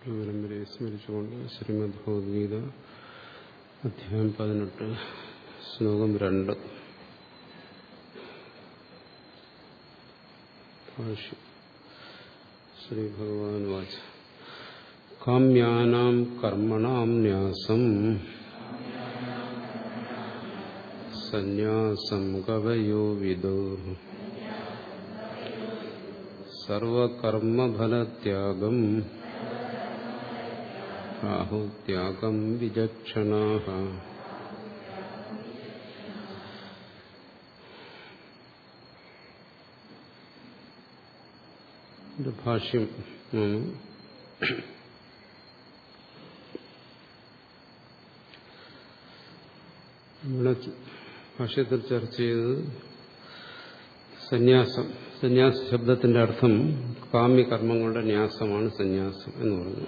പരമ്പരയെ സ്മരിച്ചുകൊണ്ട് ശ്രീമദ് ഭഗവത്ഗീത അധ്യായം പതിനെട്ട് ശ്ലോകം രണ്ട് ഭാഷ്യം ശ്രീ ഭഗവാൻ വാച കാമ്യാനാം കർമ്മണാം ന്യാസം സന്യാസം കവയോ വിദോ സർവകർമ്മഫലത്യാഗം ആഹുത്യാഗം വിചക്ഷണാ ഭാഷ്യം ഇവിടെ ഭാഷ്യത്തിൽ ചർച്ച ചെയ്തത് സന്യാസം സന്യാസ ശബ്ദത്തിന്റെ അർത്ഥം കാമ്യകർമ്മങ്ങളുടെ ന്യാസമാണ് സന്യാസം എന്ന് പറഞ്ഞു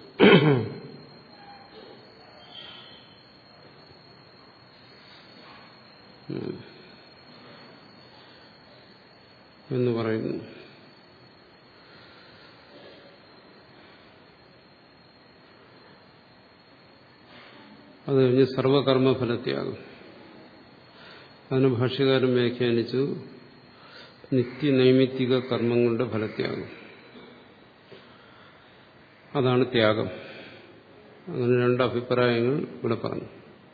എന്ന് പറയുന്നു അത് കഴിഞ്ഞ് സർവകർമ്മഫലത്യാഗം അതിന് ഭാഷ്യകാരൻ വ്യാഖ്യാനിച്ചു നിത്യനൈമിത്തിക കർമ്മങ്ങളുടെ ഫലത്യാഗം അതാണ് ത്യാഗം അങ്ങനെ രണ്ട് അഭിപ്രായങ്ങൾ ഇവിടെ പറഞ്ഞു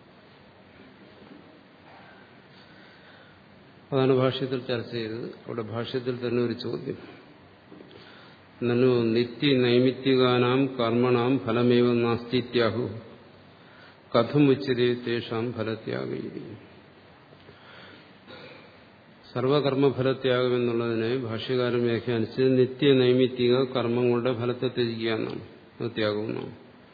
അതാണ് ഭാഷ്യത്തിൽ ചർച്ച ചെയ്തത് അവിടെ ഭാഷ്യത്തിൽ തന്നെ ഒരു ചോദ്യം നനു നിത്യനൈമിത്തികാനാം കർമ്മണാം ഫലമേവ നാസ്തിത്യാഹു കഥം ഉച്ചതേ തേഷാം ഫലത്യാഗം സർവകർമ്മഫലത്യാഗം എന്നുള്ളതിനെ ഭാഷ്യകാരൻ വ്യാഖ്യാനിച്ച് നിത്യനൈമിത്തിക കർമ്മങ്ങളുടെ ഫലത്തെ ത്യജിക്കുക എന്നാണ് അത് ത്യാഗമെന്നാണ്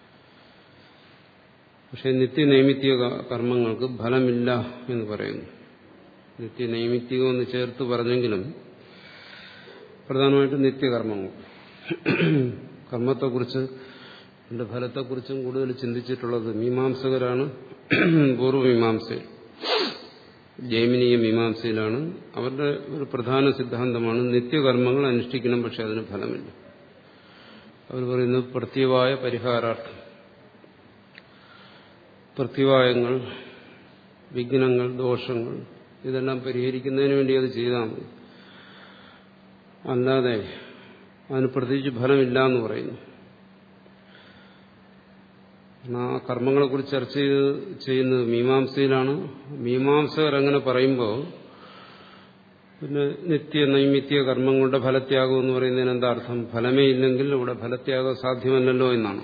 പക്ഷെ നിത്യനൈമിത്തിക കർമ്മങ്ങൾക്ക് ഫലമില്ല എന്ന് പറയുന്നു നിത്യനൈമിത്തികം എന്ന് ചേർത്ത് പറഞ്ഞെങ്കിലും പ്രധാനമായിട്ടും നിത്യകർമ്മങ്ങൾ കർമ്മത്തെക്കുറിച്ച് അതിന്റെ ഫലത്തെക്കുറിച്ചും കൂടുതൽ ചിന്തിച്ചിട്ടുള്ളത് മീമാംസകരാണ് പൂർവ്വമീമാംസയിൽ ജൈമിനീയ മീമാംസയിലാണ് അവരുടെ ഒരു പ്രധാന സിദ്ധാന്തമാണ് നിത്യകർമ്മങ്ങൾ അനുഷ്ഠിക്കണം പക്ഷെ അതിന് ഫലമില്ല അവർ പറയുന്നത് പ്രത്യവായ പരിഹാരാർത്ഥം പ്രത്യവായങ്ങൾ വിഘ്നങ്ങൾ ദോഷങ്ങൾ ഇതെല്ലാം പരിഹരിക്കുന്നതിന് വേണ്ടി അത് ചെയ്താൽ മതി അല്ലാതെ അതിന് പ്രത്യേകിച്ച് ഫലമില്ല എന്ന് പറയുന്നു ആ കർമ്മങ്ങളെക്കുറിച്ച് ചർച്ച ചെയ്ത് ചെയ്യുന്നത് മീമാംസയിലാണ് മീമാംസകർ അങ്ങനെ പറയുമ്പോൾ പിന്നെ നിത്യ നൈമിത്യ കർമ്മങ്ങളുടെ ഫലത്യാഗം എന്ന് പറയുന്നതിന് എന്താ അർത്ഥം ഫലമേ ഇല്ലെങ്കിൽ ഇവിടെ ഫലത്യാഗം സാധ്യമല്ലല്ലോ എന്നാണ്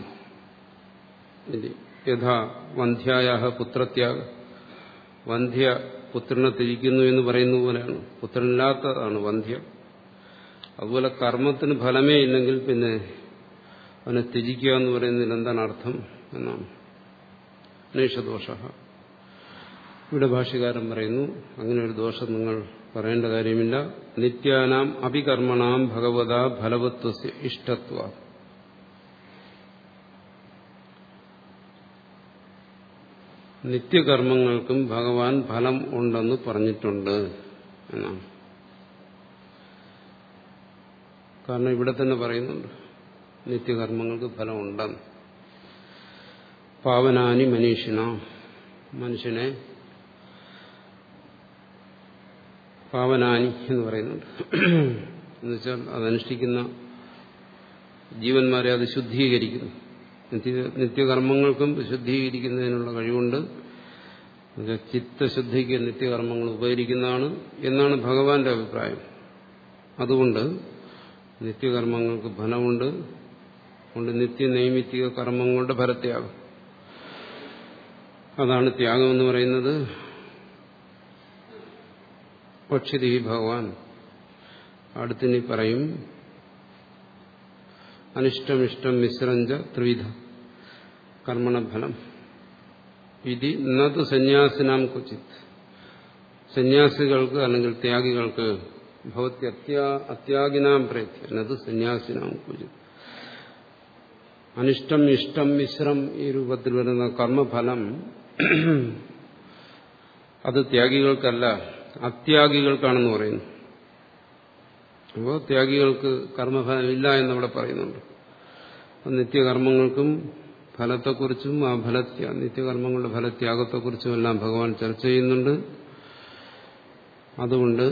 യഥാ വന്ധ്യായ പുത്രത്യാഗ വന്ധ്യ പുത്രനെ ത്യജിക്കുന്നു എന്ന് പറയുന്ന പോലെയാണ് പുത്രനില്ലാത്തതാണ് വന്ധ്യം അതുപോലെ കർമ്മത്തിന് ഫലമേ ഇല്ലെങ്കിൽ പിന്നെ അവനെ ത്യജിക്കുക എന്ന് പറയുന്നതിൽ എന്താണ് അർത്ഥം എന്നാണ് നേഷദോഷ ഇവിടെ ഭാഷ്യകാരൻ പറയുന്നു അങ്ങനെ ഒരു ദോഷം നിങ്ങൾ പറയേണ്ട കാര്യമില്ല നിത്യാനാം അഭികർമ്മണാം ഭഗവത ഫലവത്വ ഇഷ്ടത്വ നിത്യകർമ്മങ്ങൾക്കും ഭഗവാൻ ഫലം ഉണ്ടെന്ന് പറഞ്ഞിട്ടുണ്ട് എന്നാണ് കാരണം ഇവിടെ തന്നെ പറയുന്നുണ്ട് നിത്യകർമ്മങ്ങൾക്ക് ഫലമുണ്ടെന്ന് പാവനാനി മനീഷിന മനുഷ്യനെ പാവനാനി എന്ന് പറയുന്നുണ്ട് എന്നുവെച്ചാൽ അതനുഷ്ഠിക്കുന്ന ജീവന്മാരെ അത് ശുദ്ധീകരിക്കുന്നു നിത്യ നിത്യകർമ്മങ്ങൾക്കും ശുദ്ധീകരിക്കുന്നതിനുള്ള കഴിവുണ്ട് ചിത്തശുദ്ധിക്ക് നിത്യകർമ്മങ്ങൾ ഉപകരിക്കുന്നതാണ് എന്നാണ് ഭഗവാന്റെ അഭിപ്രായം അതുകൊണ്ട് നിത്യകർമ്മങ്ങൾക്ക് ഫലമുണ്ട് കൊണ്ട് നിത്യനൈമിത്തിക കർമ്മങ്ങളുടെ ഫലത്യാഗം അതാണ് ത്യാഗം എന്ന് പറയുന്നത് പക്ഷിതി ഭഗവാൻ അടുത്തിനി പറയും അനിഷ്ടമിഷ്ടം മിശ്രഞ്ച ത്രിവിധ കർമ്മണഫലം വിധി നത് സന്യാസിനാം ക്വചിത് സന്യാസികൾക്ക് അല്ലെങ്കിൽ ത്യാഗികൾക്ക് ഭവത്തി അത്യാഗിനാം പ്രയത്യ നത് സന്യാസിനാം ക്വചിത് അനിഷ്ടം ഇഷ്ടം മിശ്രം ഈ രൂപത്തിൽ വരുന്ന കർമ്മഫലം അത് ത്യാഗികൾക്കല്ല അത്യാഗികൾക്കാണെന്ന് പറയുന്നു അപ്പോൾ ത്യാഗികൾക്ക് കർമ്മഫലമില്ല എന്നവിടെ പറയുന്നുണ്ട് നിത്യകർമ്മങ്ങൾക്കും ഫലത്തെക്കുറിച്ചും ആ ഫലത്യ നിത്യകർമ്മങ്ങളുടെ ഫലത്യാഗത്തെക്കുറിച്ചും എല്ലാം ഭഗവാൻ ചർച്ച ചെയ്യുന്നുണ്ട് അതുകൊണ്ട്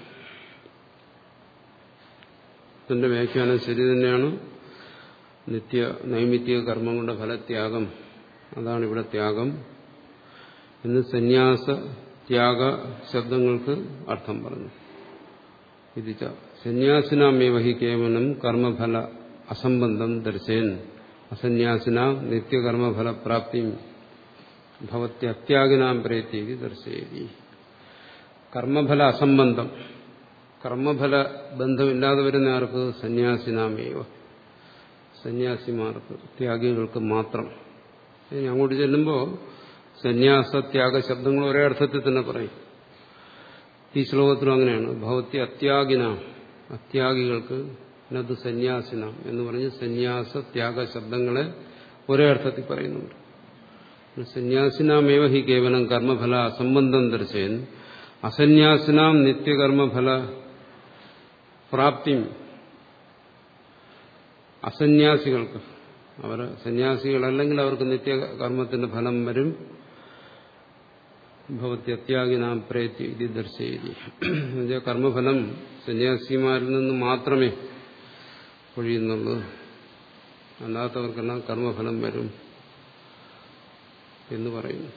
ഇതിന്റെ വ്യാഖ്യാനം ശരി തന്നെയാണ് നിത്യ നൈമിത്തിക കർമ്മങ്ങളുടെ ഫലത്യാഗം അതാണ് ഇവിടെ ത്യാഗം എന്ന് സന്യാസ ത്യാഗ ശബ്ദങ്ങൾക്ക് അർത്ഥം പറഞ്ഞു ഇതിച്ച സന്യാസിനാമേവ ഹി കേവലം കർമ്മഫല അസംബന്ധം ദർശയൻ അസന്യാസിന നിത്യകർമ്മഫലപ്രാപ്തി ഭവത്യത്യാഗിനാം പ്രയത്തേക്ക് ദർശയതി കർമ്മഫല അസംബന്ധം കർമ്മഫല ബന്ധമില്ലാതെ വരുന്ന ആർക്ക് സന്യാസിനാമേവ സന്യാസിമാർക്ക് ത്യാഗികൾക്ക് മാത്രം ഇനി അങ്ങോട്ട് ചെല്ലുമ്പോൾ സന്യാസ ത്യാഗ ശബ്ദങ്ങൾ ഒരേ അർത്ഥത്തിൽ തന്നെ പറയും ഈ ശ്ലോകത്തിലും അങ്ങനെയാണ് ഭവത്യ അത്യാഗിന അത്യാഗികൾക്ക് നത് സന്യാസിന എന്ന് പറഞ്ഞ് സന്യാസ ത്യാഗ ശബ്ദങ്ങളെ ഒരേ അർത്ഥത്തിൽ പറയുന്നുണ്ട് സന്യാസിനാമേവ ഹി കേവലം കർമ്മഫല അസംബന്ധം ദർശയൻ അസന്യാസിനാം നിത്യകർമ്മഫല പ്രാപ്തി അസന്യാസികൾക്ക് അവർ സന്യാസികളല്ലെങ്കിൽ അവർക്ക് നിത്യകർമ്മത്തിന്റെ ഫലം വരും ഭവത്യത്യാഗിനാം പ്രയത്തി ഇത് ദർശയതി എന്നുവെച്ചാൽ കർമ്മഫലം സന്യാസിമാരിൽ നിന്ന് മാത്രമേ ഒഴിയുന്നുള്ളൂ അല്ലാത്തവർക്കെല്ലാം കർമ്മഫലം വരും എന്ന് പറയുന്നു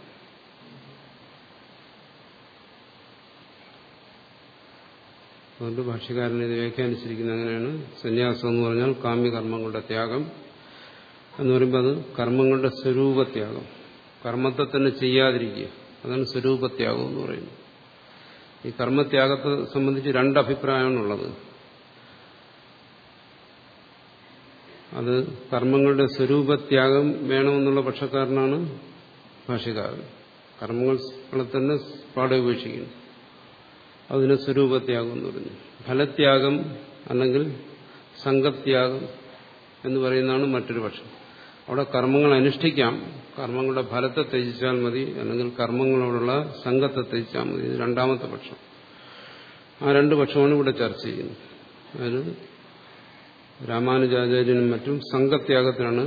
അതുകൊണ്ട് ഭാഷ്യക്കാരൻ ഇത് വ്യാഖ്യാനിച്ചിരിക്കുന്നത് അങ്ങനെയാണ് സന്യാസം എന്ന് പറഞ്ഞാൽ കാമ്യകർമ്മങ്ങളുടെ ത്യാഗം എന്ന് പറയുമ്പോൾ അത് കർമ്മങ്ങളുടെ സ്വരൂപത്യാഗം കർമ്മത്തെ തന്നെ ചെയ്യാതിരിക്കുക അതാണ് സ്വരൂപത്യാഗം എന്ന് പറയുന്നത് ഈ കർമ്മത്യാഗത്തെ സംബന്ധിച്ച് രണ്ട് അഭിപ്രായമാണുള്ളത് അത് കർമ്മങ്ങളുടെ വേണമെന്നുള്ള പക്ഷക്കാരനാണ് ഭാഷ്യക്കാരൻ കർമ്മങ്ങളെ തന്നെ പാടെ ഉപേക്ഷിക്കുന്നു അതിന് സ്വരൂപത്യാഗം എന്ന് പറഞ്ഞു ഫലത്യാഗം അല്ലെങ്കിൽ സംഘത്യാഗം എന്ന് പറയുന്നതാണ് മറ്റൊരു പക്ഷം അവിടെ കർമ്മങ്ങൾ അനുഷ്ഠിക്കാം കർമ്മങ്ങളുടെ ഫലത്തെ ത്യജിച്ചാൽ മതി അല്ലെങ്കിൽ കർമ്മങ്ങളോടുള്ള സംഘത്തെ ത്യജിച്ചാൽ മതി ഇത് രണ്ടാമത്തെ പക്ഷം ആ രണ്ട് പക്ഷമാണ് ഇവിടെ ചർച്ച ചെയ്യുന്നത് അതിന് രാമാനുജാചാര്യനും മറ്റും സംഘത്യാഗത്തിനാണ്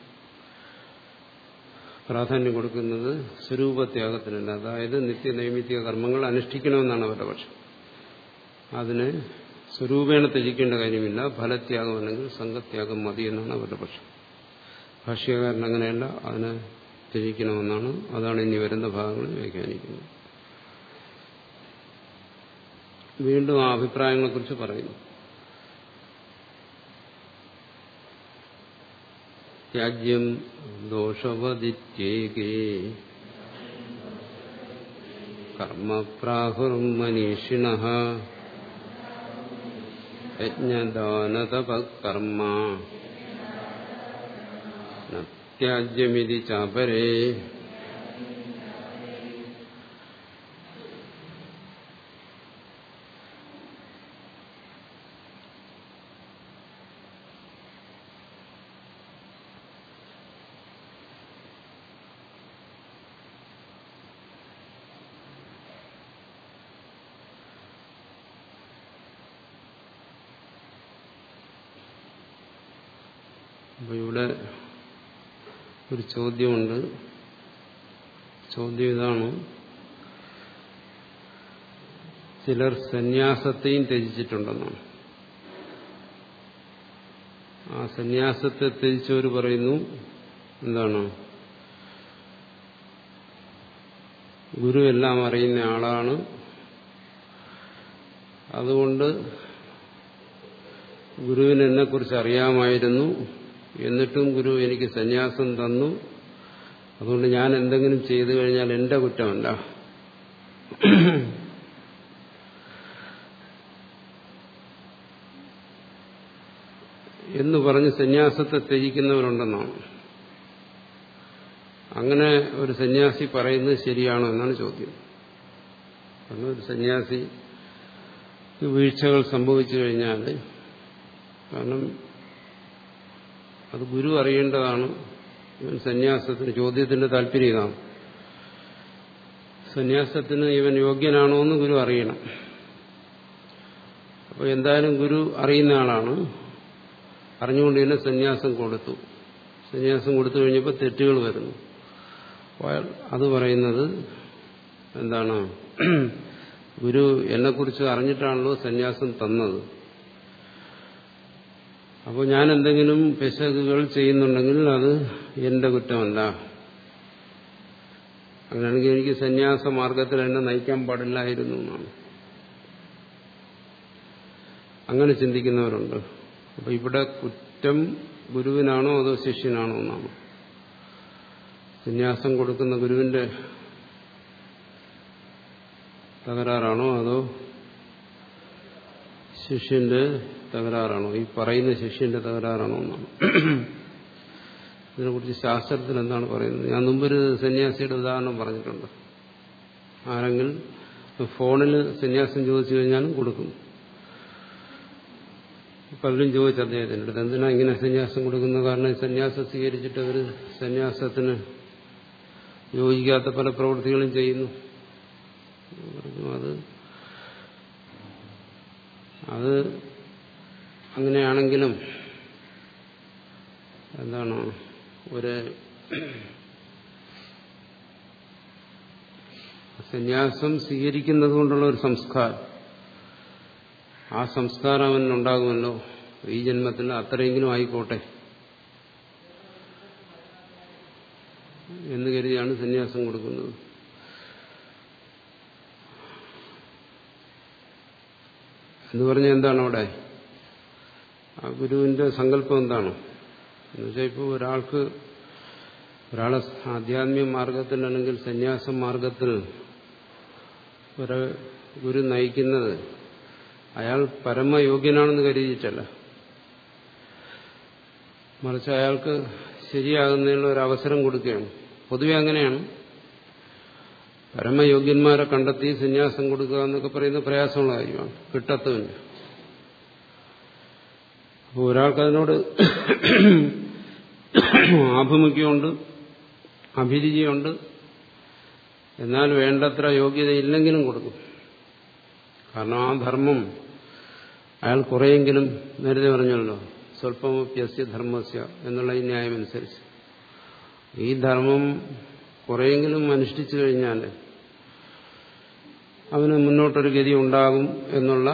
പ്രാധാന്യം കൊടുക്കുന്നത് സ്വരൂപത്യാഗത്തിനല്ല അതായത് നിത്യനൈമിത്തിക കർമ്മങ്ങൾ അനുഷ്ഠിക്കണമെന്നാണ് അവരുടെ പക്ഷം അതിന് സ്വരൂപേണ ത്യജിക്കേണ്ട കാര്യമില്ല ഫലത്യാഗം അല്ലെങ്കിൽ സംഘത്യാഗം മതി എന്നാണ് അവരുടെ പക്ഷം ഭാഷ്യകാരൻ അങ്ങനെയല്ല അതിനെ ത്യജിക്കണമെന്നാണ് അതാണ് ഇനി വരുന്ന ഭാഗങ്ങളിൽ വ്യാഖ്യാനിക്കുന്നത് വീണ്ടും ആ അഭിപ്രായങ്ങളെക്കുറിച്ച് പറയുന്നു ത്യാജ്യം ദോഷവദിത്യേകേ കർമ്മപ്രാഹുർമനീഷിണ യജ്ഞദാനതപകർമ്മ ത്യാജ്യമിതി ചാപരേ അപ്പൊ ഇവിടെ ഒരു ചോദ്യമുണ്ട് ചോദ്യം ഇതാണ് ചിലർ സന്യാസത്തെയും ത്യജിച്ചിട്ടുണ്ടെന്നാണ് ആ സന്യാസത്തെ ത്യജിച്ചവർ പറയുന്നു എന്താണ് ഗുരു എല്ലാം അറിയുന്ന ആളാണ് അതുകൊണ്ട് ഗുരുവിന് എന്നെക്കുറിച്ച് അറിയാമായിരുന്നു എന്നിട്ടും ഗുരു എനിക്ക് സന്യാസം തന്നു അതുകൊണ്ട് ഞാൻ എന്തെങ്കിലും ചെയ്തു കഴിഞ്ഞാൽ എന്റെ കുറ്റമല്ല എന്ന് പറഞ്ഞ് സന്യാസത്തെ ത്യജിക്കുന്നവരുണ്ടെന്നാണ് അങ്ങനെ ഒരു സന്യാസി പറയുന്നത് ശരിയാണോ എന്നാണ് ചോദ്യം കാരണം ഒരു സന്യാസി വീഴ്ചകൾ സംഭവിച്ചു കഴിഞ്ഞാൽ കാരണം അത് ഗുരു അറിയേണ്ടതാണ് ഇവൻ സന്യാസത്തിന് ചോദ്യത്തിന്റെ താല്പര്യം ഇതാണ് സന്യാസത്തിന് ഇവൻ യോഗ്യനാണോ എന്ന് ഗുരു അറിയണം അപ്പോൾ എന്തായാലും ഗുരു അറിയുന്ന ആളാണ് അറിഞ്ഞുകൊണ്ട് തന്നെ സന്യാസം കൊടുത്തു സന്യാസം കൊടുത്തു കഴിഞ്ഞപ്പോൾ തെറ്റുകൾ വരുന്നു അത് പറയുന്നത് എന്താണ് ഗുരു എന്നെക്കുറിച്ച് അറിഞ്ഞിട്ടാണല്ലോ സന്യാസം തന്നത് അപ്പോൾ ഞാൻ എന്തെങ്കിലും പിശകുകൾ ചെയ്യുന്നുണ്ടെങ്കിൽ അത് എന്റെ കുറ്റമല്ല അങ്ങനെയാണെങ്കിൽ എനിക്ക് സന്യാസ മാർഗത്തിൽ എന്നെ നയിക്കാൻ പാടില്ലായിരുന്നു എന്നാണ് അങ്ങനെ ചിന്തിക്കുന്നവരുണ്ട് അപ്പൊ ഇവിടെ കുറ്റം ഗുരുവിനാണോ അതോ ശിഷ്യനാണോ എന്നാണ് സന്യാസം കൊടുക്കുന്ന ഗുരുവിന്റെ തകരാറാണോ അതോ ശിഷ്യന്റെ തകരാറാണോ ഈ പറയുന്ന ശിഷ്യന്റെ തകരാറാണോ എന്നാണ് ഇതിനെക്കുറിച്ച് ശാസ്ത്രത്തിൽ എന്താണ് പറയുന്നത് ഞാൻ മുമ്പൊരു സന്യാസിയുടെ ഉദാഹരണം പറഞ്ഞിട്ടുണ്ട് ആരെങ്കിലും ഫോണിൽ സന്യാസം ചോദിച്ചു കഴിഞ്ഞാലും കൊടുക്കും പലരും ചോദിച്ചു അദ്ദേഹത്തിൻ്റെ അടുത്ത് എന്തിനാ ഇങ്ങനെ സന്യാസം കൊടുക്കുന്നത് കാരണം സന്യാസം സ്വീകരിച്ചിട്ട് അവർ സന്യാസത്തിന് യോജിക്കാത്ത പല പ്രവൃത്തികളും ചെയ്യുന്നു അത് അത് അങ്ങനെയാണെങ്കിലും എന്താണ് ഒരു സന്യാസം സ്വീകരിക്കുന്നത് കൊണ്ടുള്ള ഒരു സംസ്കാരം ആ സംസ്കാരം അവനുണ്ടാകുമല്ലോ ഈ ജന്മത്തിൽ അത്രയെങ്കിലും ആയിക്കോട്ടെ എന്ന് കരുതിയാണ് സന്യാസം കൊടുക്കുന്നത് എന്ന് പറഞ്ഞാൽ എന്താണ് അവിടെ ആ ഗുരുവിന്റെ സങ്കല്പം എന്താണ് എന്നുവെച്ചാൽ ഇപ്പോൾ ഒരാൾക്ക് ഒരാളെ ആധ്യാത്മിക മാർഗത്തിൽ അല്ലെങ്കിൽ സന്യാസ മാർഗത്തിൽ ഒരു ഗുരു നയിക്കുന്നത് അയാൾ പരമയോഗ്യനാണെന്ന് കരുതിയിട്ടല്ല മറിച്ച് അയാൾക്ക് ശരിയാകുന്നതിനുള്ള ഒരു അവസരം കൊടുക്കുകയാണ് പൊതുവെ അങ്ങനെയാണ് പരമയോഗ്യന്മാരെ കണ്ടെത്തി സന്യാസം കൊടുക്കുക എന്നൊക്കെ പറയുന്നത് പ്രയാസമുള്ള കാര്യമാണ് കിട്ടത്തുമില്ല അപ്പോൾ ഒരാൾക്ക് അതിനോട് ആഭിമുഖ്യമുണ്ട് അഭിരുചിയുണ്ട് എന്നാൽ വേണ്ടത്ര യോഗ്യത ഇല്ലെങ്കിലും കൊടുക്കും കാരണം ആ ധർമ്മം അയാൾ കുറെയെങ്കിലും നേരത്തെ പറഞ്ഞല്ലോ സ്വല്പമപ്യസ്യ ധർമ്മസ്യ എന്നുള്ള ഈ ന്യായമനുസരിച്ച് ഈ ധർമ്മം കുറെയെങ്കിലും അനുഷ്ഠിച്ചു കഴിഞ്ഞാൽ അവന് മുന്നോട്ടൊരു ഗതി ഉണ്ടാകും എന്നുള്ള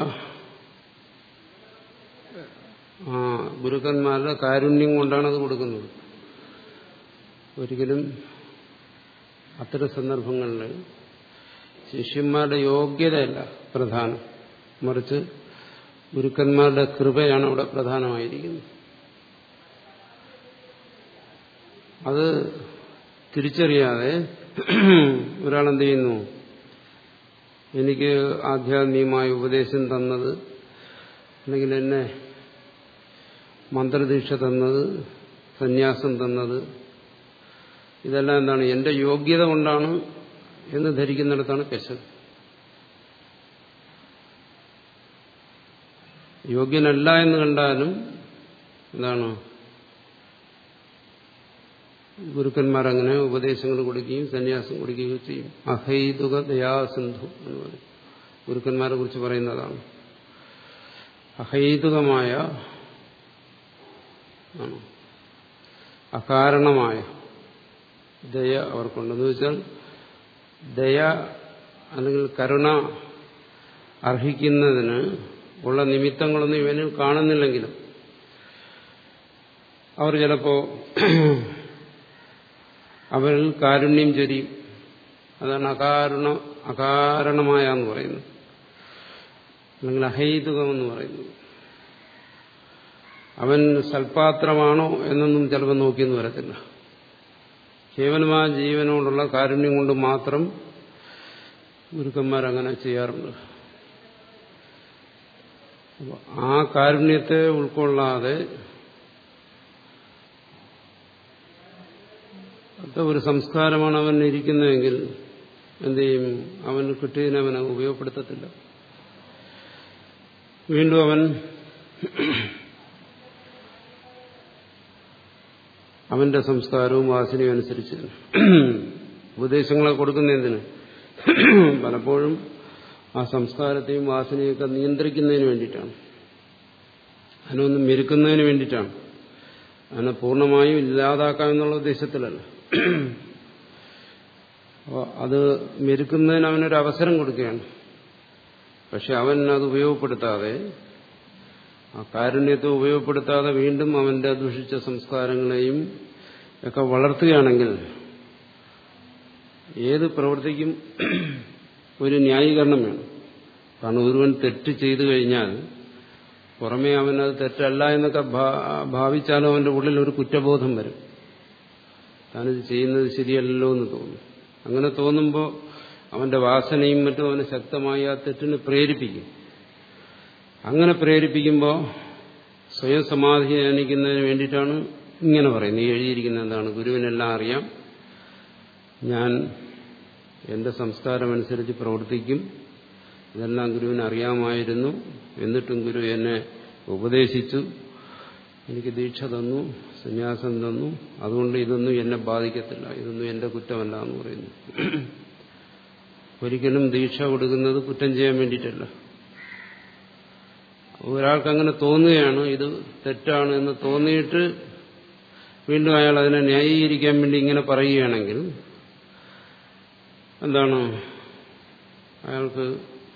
ആ ഗുരുക്കന്മാരുടെ കാരുണ്യം കൊണ്ടാണ് അത് കൊടുക്കുന്നത് ഒരിക്കലും അത്തരം സന്ദർഭങ്ങളിൽ ശിഷ്യന്മാരുടെ യോഗ്യതയല്ല പ്രധാനം മറിച്ച് ഗുരുക്കന്മാരുടെ കൃപയാണ് അവിടെ പ്രധാനമായിരിക്കുന്നത് അത് തിരിച്ചറിയാതെ ഒരാളെന്ത് ചെയ്യുന്നു എനിക്ക് ആധ്യാത്മികമായ ഉപദേശം തന്നത് അല്ലെങ്കിൽ എന്നെ മന്ത്രദീക്ഷ തന്നത് സന്യാസം തന്നത് ഇതെല്ലാം എന്താണ് എന്റെ യോഗ്യത കൊണ്ടാണ് എന്ന് ധരിക്കുന്നിടത്താണ് പെശൽ യോഗ്യനല്ല എന്ന് കണ്ടാലും എന്താണ് ഗുരുക്കന്മാരങ്ങനെ ഉപദേശങ്ങൾ കൊടുക്കുകയും സന്യാസം കൊടുക്കുകയും ചെയ്യും അഹൈതുക ദയാസിന്ധു എന്ന് പറയും ഗുരുക്കന്മാരെ കുറിച്ച് പറയുന്നതാണ് അഹൈതുകമായ അകാരണമായ ദയ അവർക്കുണ്ടെന്ന് വെച്ചാൽ ദയ അല്ലെങ്കിൽ കരുണ അർഹിക്കുന്നതിന് ഉള്ള നിമിത്തങ്ങളൊന്നും ഇവന് കാണുന്നില്ലെങ്കിലും അവർ ചിലപ്പോ അവരിൽ കാരുണ്യം ചൊരിയും അതാണ് അകാരണ അകാരണമായ എന്ന് പറയുന്നത് അല്ലെങ്കിൽ അഹൈതുകമെന്ന് പറയുന്നത് അവൻ സൽപാത്രമാണോ എന്നൊന്നും ചിലപ്പോൾ നോക്കിയെന്ന് വരത്തില്ല കേവലമായ ജീവനോടുള്ള കാരുണ്യം കൊണ്ട് മാത്രം ഗുരുക്കന്മാരങ്ങനെ ചെയ്യാറുണ്ട് ആ കാരുണ്യത്തെ ഉൾക്കൊള്ളാതെ ഒരു സംസ്കാരമാണ് അവൻ ഇരിക്കുന്നതെങ്കിൽ എന്ത് ചെയ്യും അവൻ കിട്ടിയതിനെ അവൻ ഉപയോഗപ്പെടുത്തത്തില്ല വീണ്ടും അവൻ അവന്റെ സംസ്കാരവും വാസനയും അനുസരിച്ച് ഉപദേശങ്ങളെ കൊടുക്കുന്നതിന് പലപ്പോഴും ആ സംസ്കാരത്തെയും വാസനയൊക്കെ നിയന്ത്രിക്കുന്നതിന് വേണ്ടിയിട്ടാണ് അതിനൊന്ന് മെരുക്കുന്നതിന് വേണ്ടിയിട്ടാണ് അതിനെ പൂർണ്ണമായും ഇല്ലാതാക്കാം എന്നുള്ള ഉദ്ദേശത്തിലല്ല അപ്പോൾ അത് മെരുക്കുന്നതിന് അവനൊരു അവസരം കൊടുക്കുകയാണ് പക്ഷെ അവൻ അത് ഉപയോഗപ്പെടുത്താതെ ആ കാരുണ്യത്തെ ഉപയോഗപ്പെടുത്താതെ വീണ്ടും അവന്റെ ദുഷിച്ച സംസ്കാരങ്ങളെയും ഒക്കെ വളർത്തുകയാണെങ്കിൽ ഏത് പ്രവൃത്തിക്കും ഒരു ന്യായീകരണം വേണം കാരണം ഒരുവൻ തെറ്റ് ചെയ്തു കഴിഞ്ഞാൽ പുറമേ അവനത് തെറ്റല്ല എന്നൊക്കെ ഭാവിച്ചാലും അവന്റെ ഉള്ളിൽ ഒരു കുറ്റബോധം വരും താനിത് ചെയ്യുന്നത് ശരിയല്ലല്ലോ എന്ന് തോന്നും അങ്ങനെ തോന്നുമ്പോൾ അവന്റെ വാസനയും മറ്റും അവനെ ശക്തമായി ആ തെറ്റിന് പ്രേരിപ്പിക്കും അങ്ങനെ പ്രേരിപ്പിക്കുമ്പോൾ സ്വയം സമാധാനിക്കുന്നതിന് വേണ്ടിയിട്ടാണ് ഇങ്ങനെ പറയുന്നത് ഈ എഴുതിയിരിക്കുന്നത് എന്താണ് ഗുരുവിനെല്ലാം അറിയാം ഞാൻ എന്റെ സംസ്കാരമനുസരിച്ച് പ്രവർത്തിക്കും ഇതെല്ലാം ഗുരുവിന് അറിയാമായിരുന്നു എന്നിട്ടും ഗുരു എന്നെ ഉപദേശിച്ചു എനിക്ക് ദീക്ഷ തന്നു സന്യാസം തന്നു അതുകൊണ്ട് ഇതൊന്നും എന്നെ ബാധിക്കത്തില്ല ഇതൊന്നും എന്റെ കുറ്റമല്ല എന്ന് പറയുന്നു ഒരിക്കലും ദീക്ഷ കൊടുക്കുന്നത് കുറ്റം ചെയ്യാൻ വേണ്ടിയിട്ടല്ല ഒരാൾക്ക് അങ്ങനെ തോന്നുകയാണ് ഇത് തെറ്റാണ് എന്ന് തോന്നിയിട്ട് വീണ്ടും അയാൾ അതിനെ ന്യായീകരിക്കാൻ വേണ്ടി ഇങ്ങനെ പറയുകയാണെങ്കിൽ എന്താണ് അയാൾക്ക്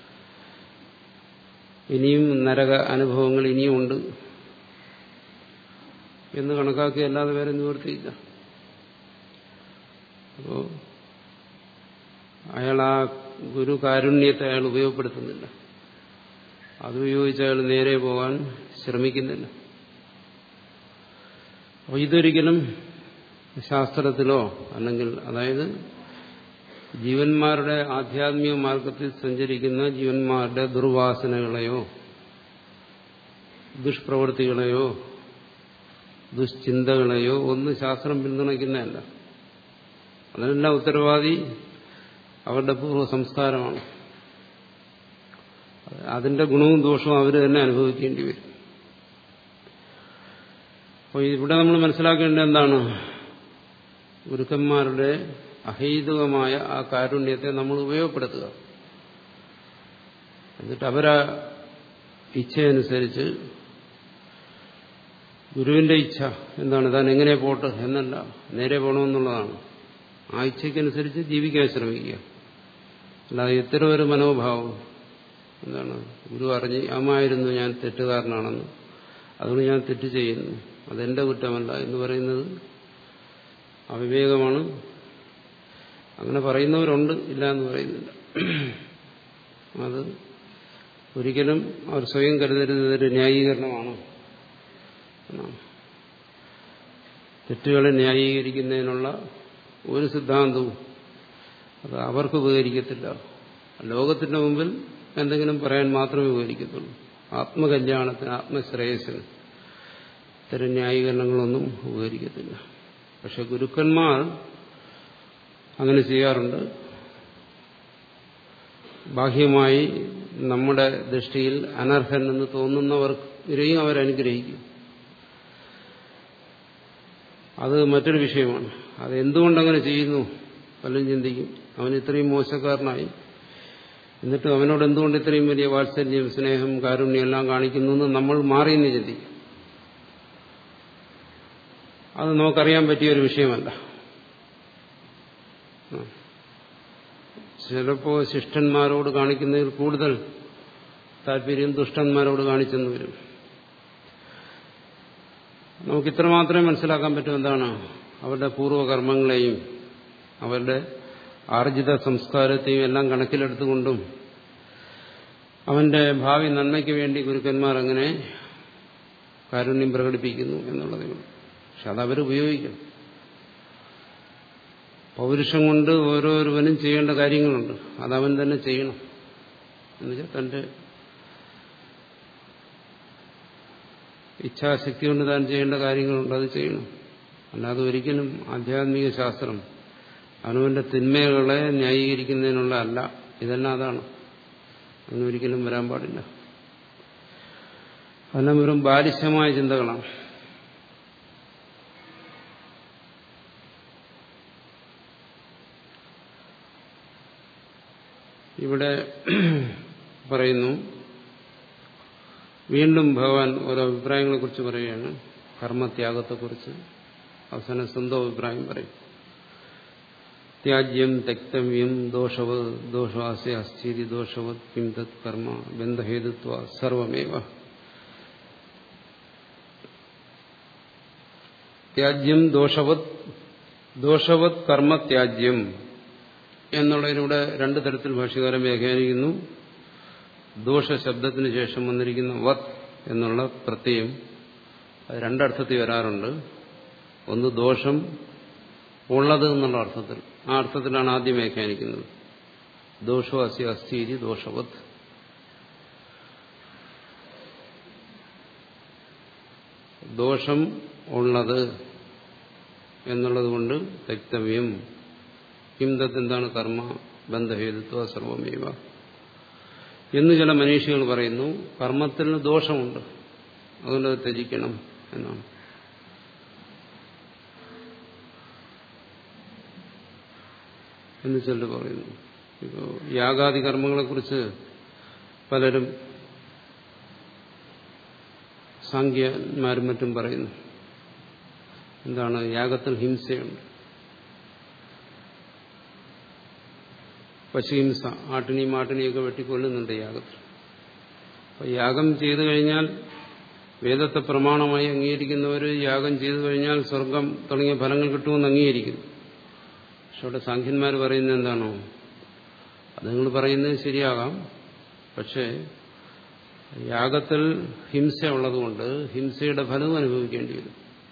ഇനിയും നരക അനുഭവങ്ങൾ ഇനിയും ഉണ്ട് എന്ന് കണക്കാക്കി അല്ലാതെ വേറെ നിവർത്തിയില്ല അപ്പോ അയാൾ ആ ഗുരു കാരുണ്യത്തെ അയാൾ ഉപയോഗപ്പെടുത്തുന്നില്ല അത് ഉപയോഗിച്ച് അയാൾ നേരെ പോകാൻ ശ്രമിക്കുന്നില്ല അപ്പോൾ ഇതൊരിക്കലും ശാസ്ത്രത്തിലോ അല്ലെങ്കിൽ അതായത് ജീവന്മാരുടെ ആധ്യാത്മിക മാർഗത്തിൽ സഞ്ചരിക്കുന്ന ജീവന്മാരുടെ ദുർവാസനകളെയോ ദുഷ്പ്രവൃത്തികളെയോ ദുശ്ചിന്തകളെയോ ഒന്നും ശാസ്ത്രം പിന്തുണയ്ക്കുന്നതല്ല അതിനെല്ലാം ഉത്തരവാദി അവരുടെ പൂർവ്വ സംസ്കാരമാണ് അതിന്റെ ഗുണവും ദോഷവും അവർ തന്നെ അനുഭവിക്കേണ്ടി വരും അപ്പോൾ ഇവിടെ നമ്മൾ മനസ്സിലാക്കേണ്ടത് എന്താണ് ഗുരുക്കന്മാരുടെ അഹൈതുകമായ ആ കാരുണ്യത്തെ നമ്മൾ ഉപയോഗപ്പെടുത്തുക എന്നിട്ട് അവരാ ഇച്ഛയനുസരിച്ച് ഗുരുവിന്റെ ഇച്ഛ എന്താണ് താൻ എങ്ങനെ പോട്ട് എന്നല്ല നേരെ പോകണമെന്നുള്ളതാണ് ആ ഇച്ഛയ്ക്കനുസരിച്ച് ജീവിക്കാൻ ശ്രമിക്കുക അല്ലാതെ ഇത്തരം ഒരു മനോഭാവം എന്താണ് ഗുരു അറിഞ്ഞ് അമ്മായിരുന്നു ഞാൻ തെറ്റുകാരനാണെന്ന് അതുകൊണ്ട് ഞാൻ തെറ്റ് ചെയ്യുന്നു അതെന്റെ കുറ്റമല്ല എന്ന് പറയുന്നത് അവിവേകമാണ് അങ്ങനെ പറയുന്നവരുണ്ട് ഇല്ല എന്ന് പറയുന്നില്ല അത് ഒരിക്കലും അവർ സ്വയം കരുതരുന്നത് ഒരു ന്യായീകരണമാണ് തെറ്റുകളെ ന്യായീകരിക്കുന്നതിനുള്ള ഒരു സിദ്ധാന്തവും അത് അവർക്ക് ഉപകരിക്കത്തില്ല ലോകത്തിന്റെ മുമ്പിൽ എന്തെങ്കിലും പറയാൻ മാത്രമേ ഉപകരിക്കത്തുള്ളൂ ആത്മകല്യാണത്തിന് ആത്മശ്രേയസ്സിന് ഇത്തരം ന്യായീകരണങ്ങളൊന്നും ഉപകരിക്കത്തില്ല പക്ഷെ ഗുരുക്കന്മാർ അങ്ങനെ ചെയ്യാറുണ്ട് ബാഹ്യമായി നമ്മുടെ ദൃഷ്ടിയിൽ അനർഹൻ എന്ന് തോന്നുന്നവർക്കെയും അവരനുഗ്രഹിക്കും അത് മറ്റൊരു വിഷയമാണ് അത് എന്തുകൊണ്ടങ്ങനെ ചെയ്യുന്നു പലരും ചിന്തിക്കും അവൻ ഇത്രയും മോശക്കാരനായി എന്നിട്ട് അവനോട് എന്തുകൊണ്ട് ഇത്രയും വലിയ വാത്സല്യം സ്നേഹം കാരുണ്യം എല്ലാം കാണിക്കുന്നു എന്ന് നമ്മൾ മാറിയെന്ന് ചിന്തിക്കും അത് നമുക്കറിയാൻ പറ്റിയ ഒരു വിഷയമല്ല ചിലപ്പോ ശിഷ്ടന്മാരോട് കാണിക്കുന്നതിൽ കൂടുതൽ താല്പര്യം ദുഷ്ടന്മാരോട് കാണിച്ചെന്ന് വരും നമുക്ക് ഇത്ര മാത്രമേ മനസ്സിലാക്കാൻ പറ്റൂ എന്താണ് അവരുടെ പൂർവ്വകർമ്മങ്ങളെയും അവരുടെ ആർജിത സംസ്കാരത്തെയും എല്ലാം കണക്കിലെടുത്തുകൊണ്ടും അവന്റെ ഭാവി നന്മയ്ക്ക് വേണ്ടി ഗുരുക്കന്മാർ അങ്ങനെ കാരുണ്യം പ്രകടിപ്പിക്കുന്നു എന്നുള്ളതേ ഉള്ളൂ പക്ഷെ അതവർ ഉപയോഗിക്കണം പൗരുഷം കൊണ്ട് ഓരോരുവനും ചെയ്യേണ്ട കാര്യങ്ങളുണ്ട് അതവൻ തന്നെ ചെയ്യണം എന്നുവെച്ചാൽ തന്റെ ഇച്ഛാശക്തി കൊണ്ട് താൻ ചെയ്യേണ്ട കാര്യങ്ങളുണ്ട് അത് ചെയ്യണം അല്ലാതെ ഒരിക്കലും ആധ്യാത്മിക ശാസ്ത്രം അവനവന്റെ തിന്മകളെ ന്യായീകരിക്കുന്നതിനുള്ള അല്ല ഇതെല്ലാം അതാണ് അതിനൊരിക്കലും വരാൻ പാടില്ല അതെല്ലാം വെറും ബാലിശമായ ചിന്തകളാണ് ഇവിടെ പറയുന്നു വീണ്ടും ഭഗവാൻ ഓരോ അഭിപ്രായങ്ങളെക്കുറിച്ച് പറയുകയാണ് കർമ്മത്യാഗത്തെക്കുറിച്ച് അവസാനം സ്വന്തം അഭിപ്രായം പറയും ത്യാജ്യം തെക്തവ്യം ദോഷവ ദോഷവാസ്യ അസ്ഥിതി ദോഷവത് കിം തത് കർമ്മ ബന്ധഹേതുത്വ സർവമേവ ത്യാജ്യം ദോഷവത് ദോഷവത് കർമ്മ ത്യാജ്യം എന്നുള്ളതിലൂടെ രണ്ടു തരത്തിൽ ഭാഷകാരം വ്യാഖ്യാനിക്കുന്നു ദോഷ ശബ്ദത്തിന് ശേഷം വന്നിരിക്കുന്ന വത് എന്നുള്ള പ്രത്യയം അത് രണ്ടർത്ഥത്തിൽ വരാറുണ്ട് ഒന്ന് ദോഷം ഉള്ളത് എന്നുള്ള അർത്ഥത്തിൽ ആ അർത്ഥത്തിലാണ് ആദ്യം വ്യാഖ്യാനിക്കുന്നത് ദോഷോ അസ്യ അസ്ഥിതി ദോഷവത് ദോഷം ഉള്ളത് എന്നുള്ളത് കൊണ്ട് വ്യക്തവ്യം കിംതത്ത് എന്താണ് കർമ്മ ബന്ധഹേതുത്വ സർവമേവ എന്ന് ചില മനീഷികൾ പറയുന്നു കർമ്മത്തിന് ദോഷമുണ്ട് അതുകൊണ്ട് അത് ത്യജിക്കണം എന്നാണ് എന്ന് ചിലർ പറയുന്നു ഇപ്പോൾ യാഗാദി കർമ്മങ്ങളെക്കുറിച്ച് പലരും സാങ്ക്യന്മാരും മറ്റും പറയുന്നു എന്താണ് യാഗത്തിൽ ഹിംസയുണ്ട് പശുഹിംസ ആട്ടിനെയും മാട്ടിനെയൊക്കെ വെട്ടിക്കൊല്ലുന്നുണ്ട് യാഗത്തിൽ അപ്പോൾ യാഗം ചെയ്തു കഴിഞ്ഞാൽ വേദത്തെ പ്രമാണമായി അംഗീകരിക്കുന്നവർ യാഗം ചെയ്തു കഴിഞ്ഞാൽ സ്വർഗം തുടങ്ങിയ ഫലങ്ങൾ കിട്ടുമെന്ന് അംഗീകരിക്കുന്നു പക്ഷെ അവിടെ സാഖ്യന്മാർ പറയുന്നത് എന്താണോ അത് നിങ്ങൾ പറയുന്നത് ശരിയാകാം പക്ഷേ യാഗത്തിൽ ഹിംസ ഉള്ളതുകൊണ്ട് ഹിംസയുടെ ഫലവും അനുഭവിക്കേണ്ടി വരും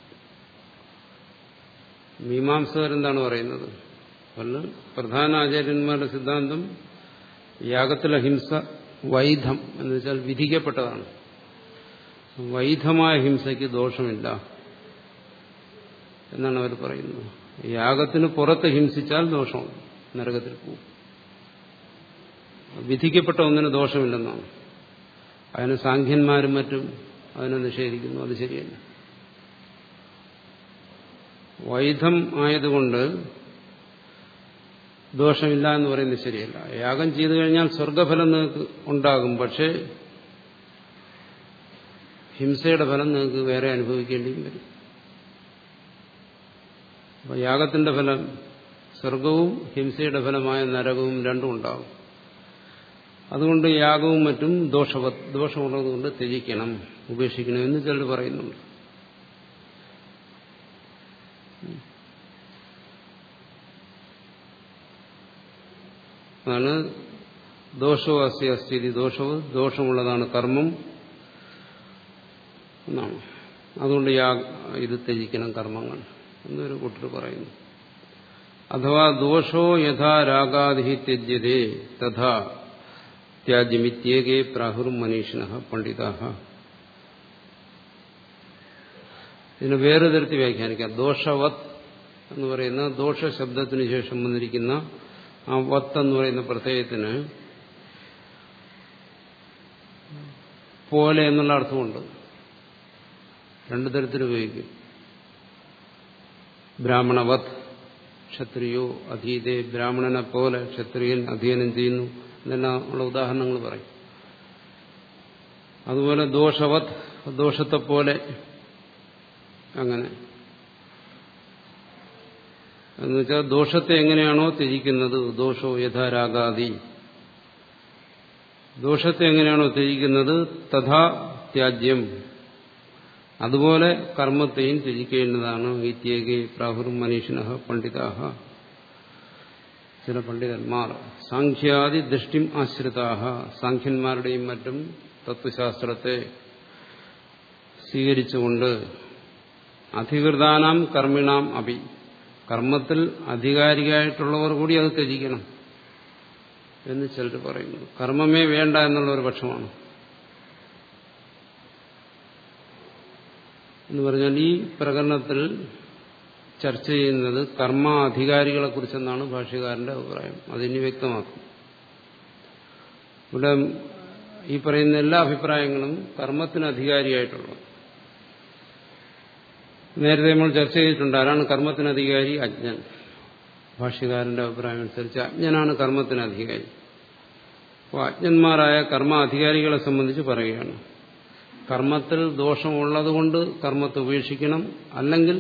മീമാംസകരെന്താണ് പറയുന്നത് വല്ല പ്രധാന ആചാര്യന്മാരുടെ സിദ്ധാന്തം യാഗത്തിലെ ഹിംസ വൈധം എന്ന് വെച്ചാൽ വിധിക്കപ്പെട്ടതാണ് വൈധമായ ഹിംസയ്ക്ക് ദോഷമില്ല എന്നാണ് അവർ പറയുന്നത് യാഗത്തിന് പുറത്ത് ഹിംസിച്ചാൽ ദോഷമുണ്ട് നരകത്തിൽ പോകും വിധിക്കപ്പെട്ട ഒന്നിന് ദോഷമില്ലെന്നാണ് അതിന് സാഖ്യന്മാരും മറ്റും അതിനെ നിഷേധിക്കുന്നു അത് ശരിയല്ല വൈധം ആയതുകൊണ്ട് ദോഷമില്ല എന്ന് പറയുന്നത് ശരിയല്ല യാഗം ചെയ്തു കഴിഞ്ഞാൽ സ്വർഗഫലം നിങ്ങൾക്ക് ഉണ്ടാകും പക്ഷേ ഹിംസയുടെ ഫലം നിങ്ങൾക്ക് വേറെ അനുഭവിക്കേണ്ടിയും വരും അപ്പോൾ യാഗത്തിന്റെ ഫലം സ്വർഗവും ഹിംസയുടെ ഫലമായ നരകവും രണ്ടും ഉണ്ടാകും അതുകൊണ്ട് യാഗവും മറ്റും ദോഷവ ദോഷമുള്ളതുകൊണ്ട് ത്യജിക്കണം ഉപേക്ഷിക്കണം എന്ന് ചിലർ പറയുന്നുണ്ട് അതാണ് ദോഷവും അസ്യ അസ്ഥിതി ദോഷവും ദോഷമുള്ളതാണ് കർമ്മം എന്നാണ് അതുകൊണ്ട് യാ ഇത് ത്യജിക്കണം കർമ്മങ്ങൾ എന്നൊരു കൂട്ടർ പറയുന്നു അഥവാ ദോഷോ യഥാ രാഗാദി ത്യജ്യതേ തഥാ ത്യാജ്യമിത്യേകേ പ്രാഹുറും മനീഷിണ പണ്ഡിത ഇതിന് വേറെ തരത്തിൽ വ്യാഖ്യാനിക്കാം ദോഷവത് എന്ന് പറയുന്ന ദോഷ ശബ്ദത്തിന് ശേഷം വന്നിരിക്കുന്ന ആ വത്ത് എന്ന് പറയുന്ന പ്രത്യയത്തിന് പോലെ എന്നുള്ള അർത്ഥമുണ്ട് രണ്ടു തരത്തിൽ ഉപയോഗിക്കും ബ്രാഹ്മണവത് ക്ഷത്രിയോ അധീതേ ബ്രാഹ്മണനെ പോലെ ക്ഷത്രിയൻ അധീനം ചെയ്യുന്നു എന്നെല്ലാം ഉള്ള ഉദാഹരണങ്ങൾ പറയും അതുപോലെ ദോഷവത് ദോഷത്തെ പോലെ അങ്ങനെ എന്ന് വെച്ചാൽ ദോഷത്തെ എങ്ങനെയാണോ ത്യജിക്കുന്നത് ദോഷോ യഥാരാഗാദി ദോഷത്തെ എങ്ങനെയാണോ ത്യജിക്കുന്നത് തഥാ ത്യാജ്യം അതുപോലെ കർമ്മത്തെയും ത്യജിക്കേണ്ടതാണ് ഇത്യേകെ പ്രാഹുറും മനീഷിന പണ്ഡിതാഹ ചില പണ്ഡിതന്മാർ സാഖ്യാദി ദൃഷ്ടിം ആശ്രിതാഹ സാഖ്യന്മാരുടെയും മറ്റും തത്വശാസ്ത്രത്തെ സ്വീകരിച്ചുകൊണ്ട് അധികൃതാനാം കർമ്മിണാം അഭി കർമ്മത്തിൽ അധികാരിയായിട്ടുള്ളവർ കൂടി അത് ത്യജിക്കണം എന്ന് ചിലർ പറയുന്നു കർമ്മമേ വേണ്ട എന്നുള്ള ഒരു പക്ഷമാണ് എന്ന് പറഞ്ഞാൽ ഈ പ്രകരണത്തിൽ ചർച്ച ചെയ്യുന്നത് കർമ്മ അധികാരികളെ കുറിച്ചെന്നാണ് ഭാഷ്യകാരന്റെ അഭിപ്രായം അതിനി വ്യക്തമാക്കും ഇവിടെ ഈ പറയുന്ന എല്ലാ അഭിപ്രായങ്ങളും കർമ്മത്തിന് അധികാരിയായിട്ടുള്ള നേരത്തെ നമ്മൾ ചർച്ച ചെയ്തിട്ടുണ്ട് ആരാണ് കർമ്മത്തിന് അധികാരി അജ്ഞൻ ഭാഷ്യകാരന്റെ അഭിപ്രായം അനുസരിച്ച് അജ്ഞനാണ് കർമ്മത്തിന് അധികാരി അപ്പോൾ അജ്ഞന്മാരായ കർമ്മ അധികാരികളെ സംബന്ധിച്ച് പറയുകയാണ് കർമ്മത്തിൽ ദോഷമുള്ളതുകൊണ്ട് കർമ്മത്തെ ഉപേക്ഷിക്കണം അല്ലെങ്കിൽ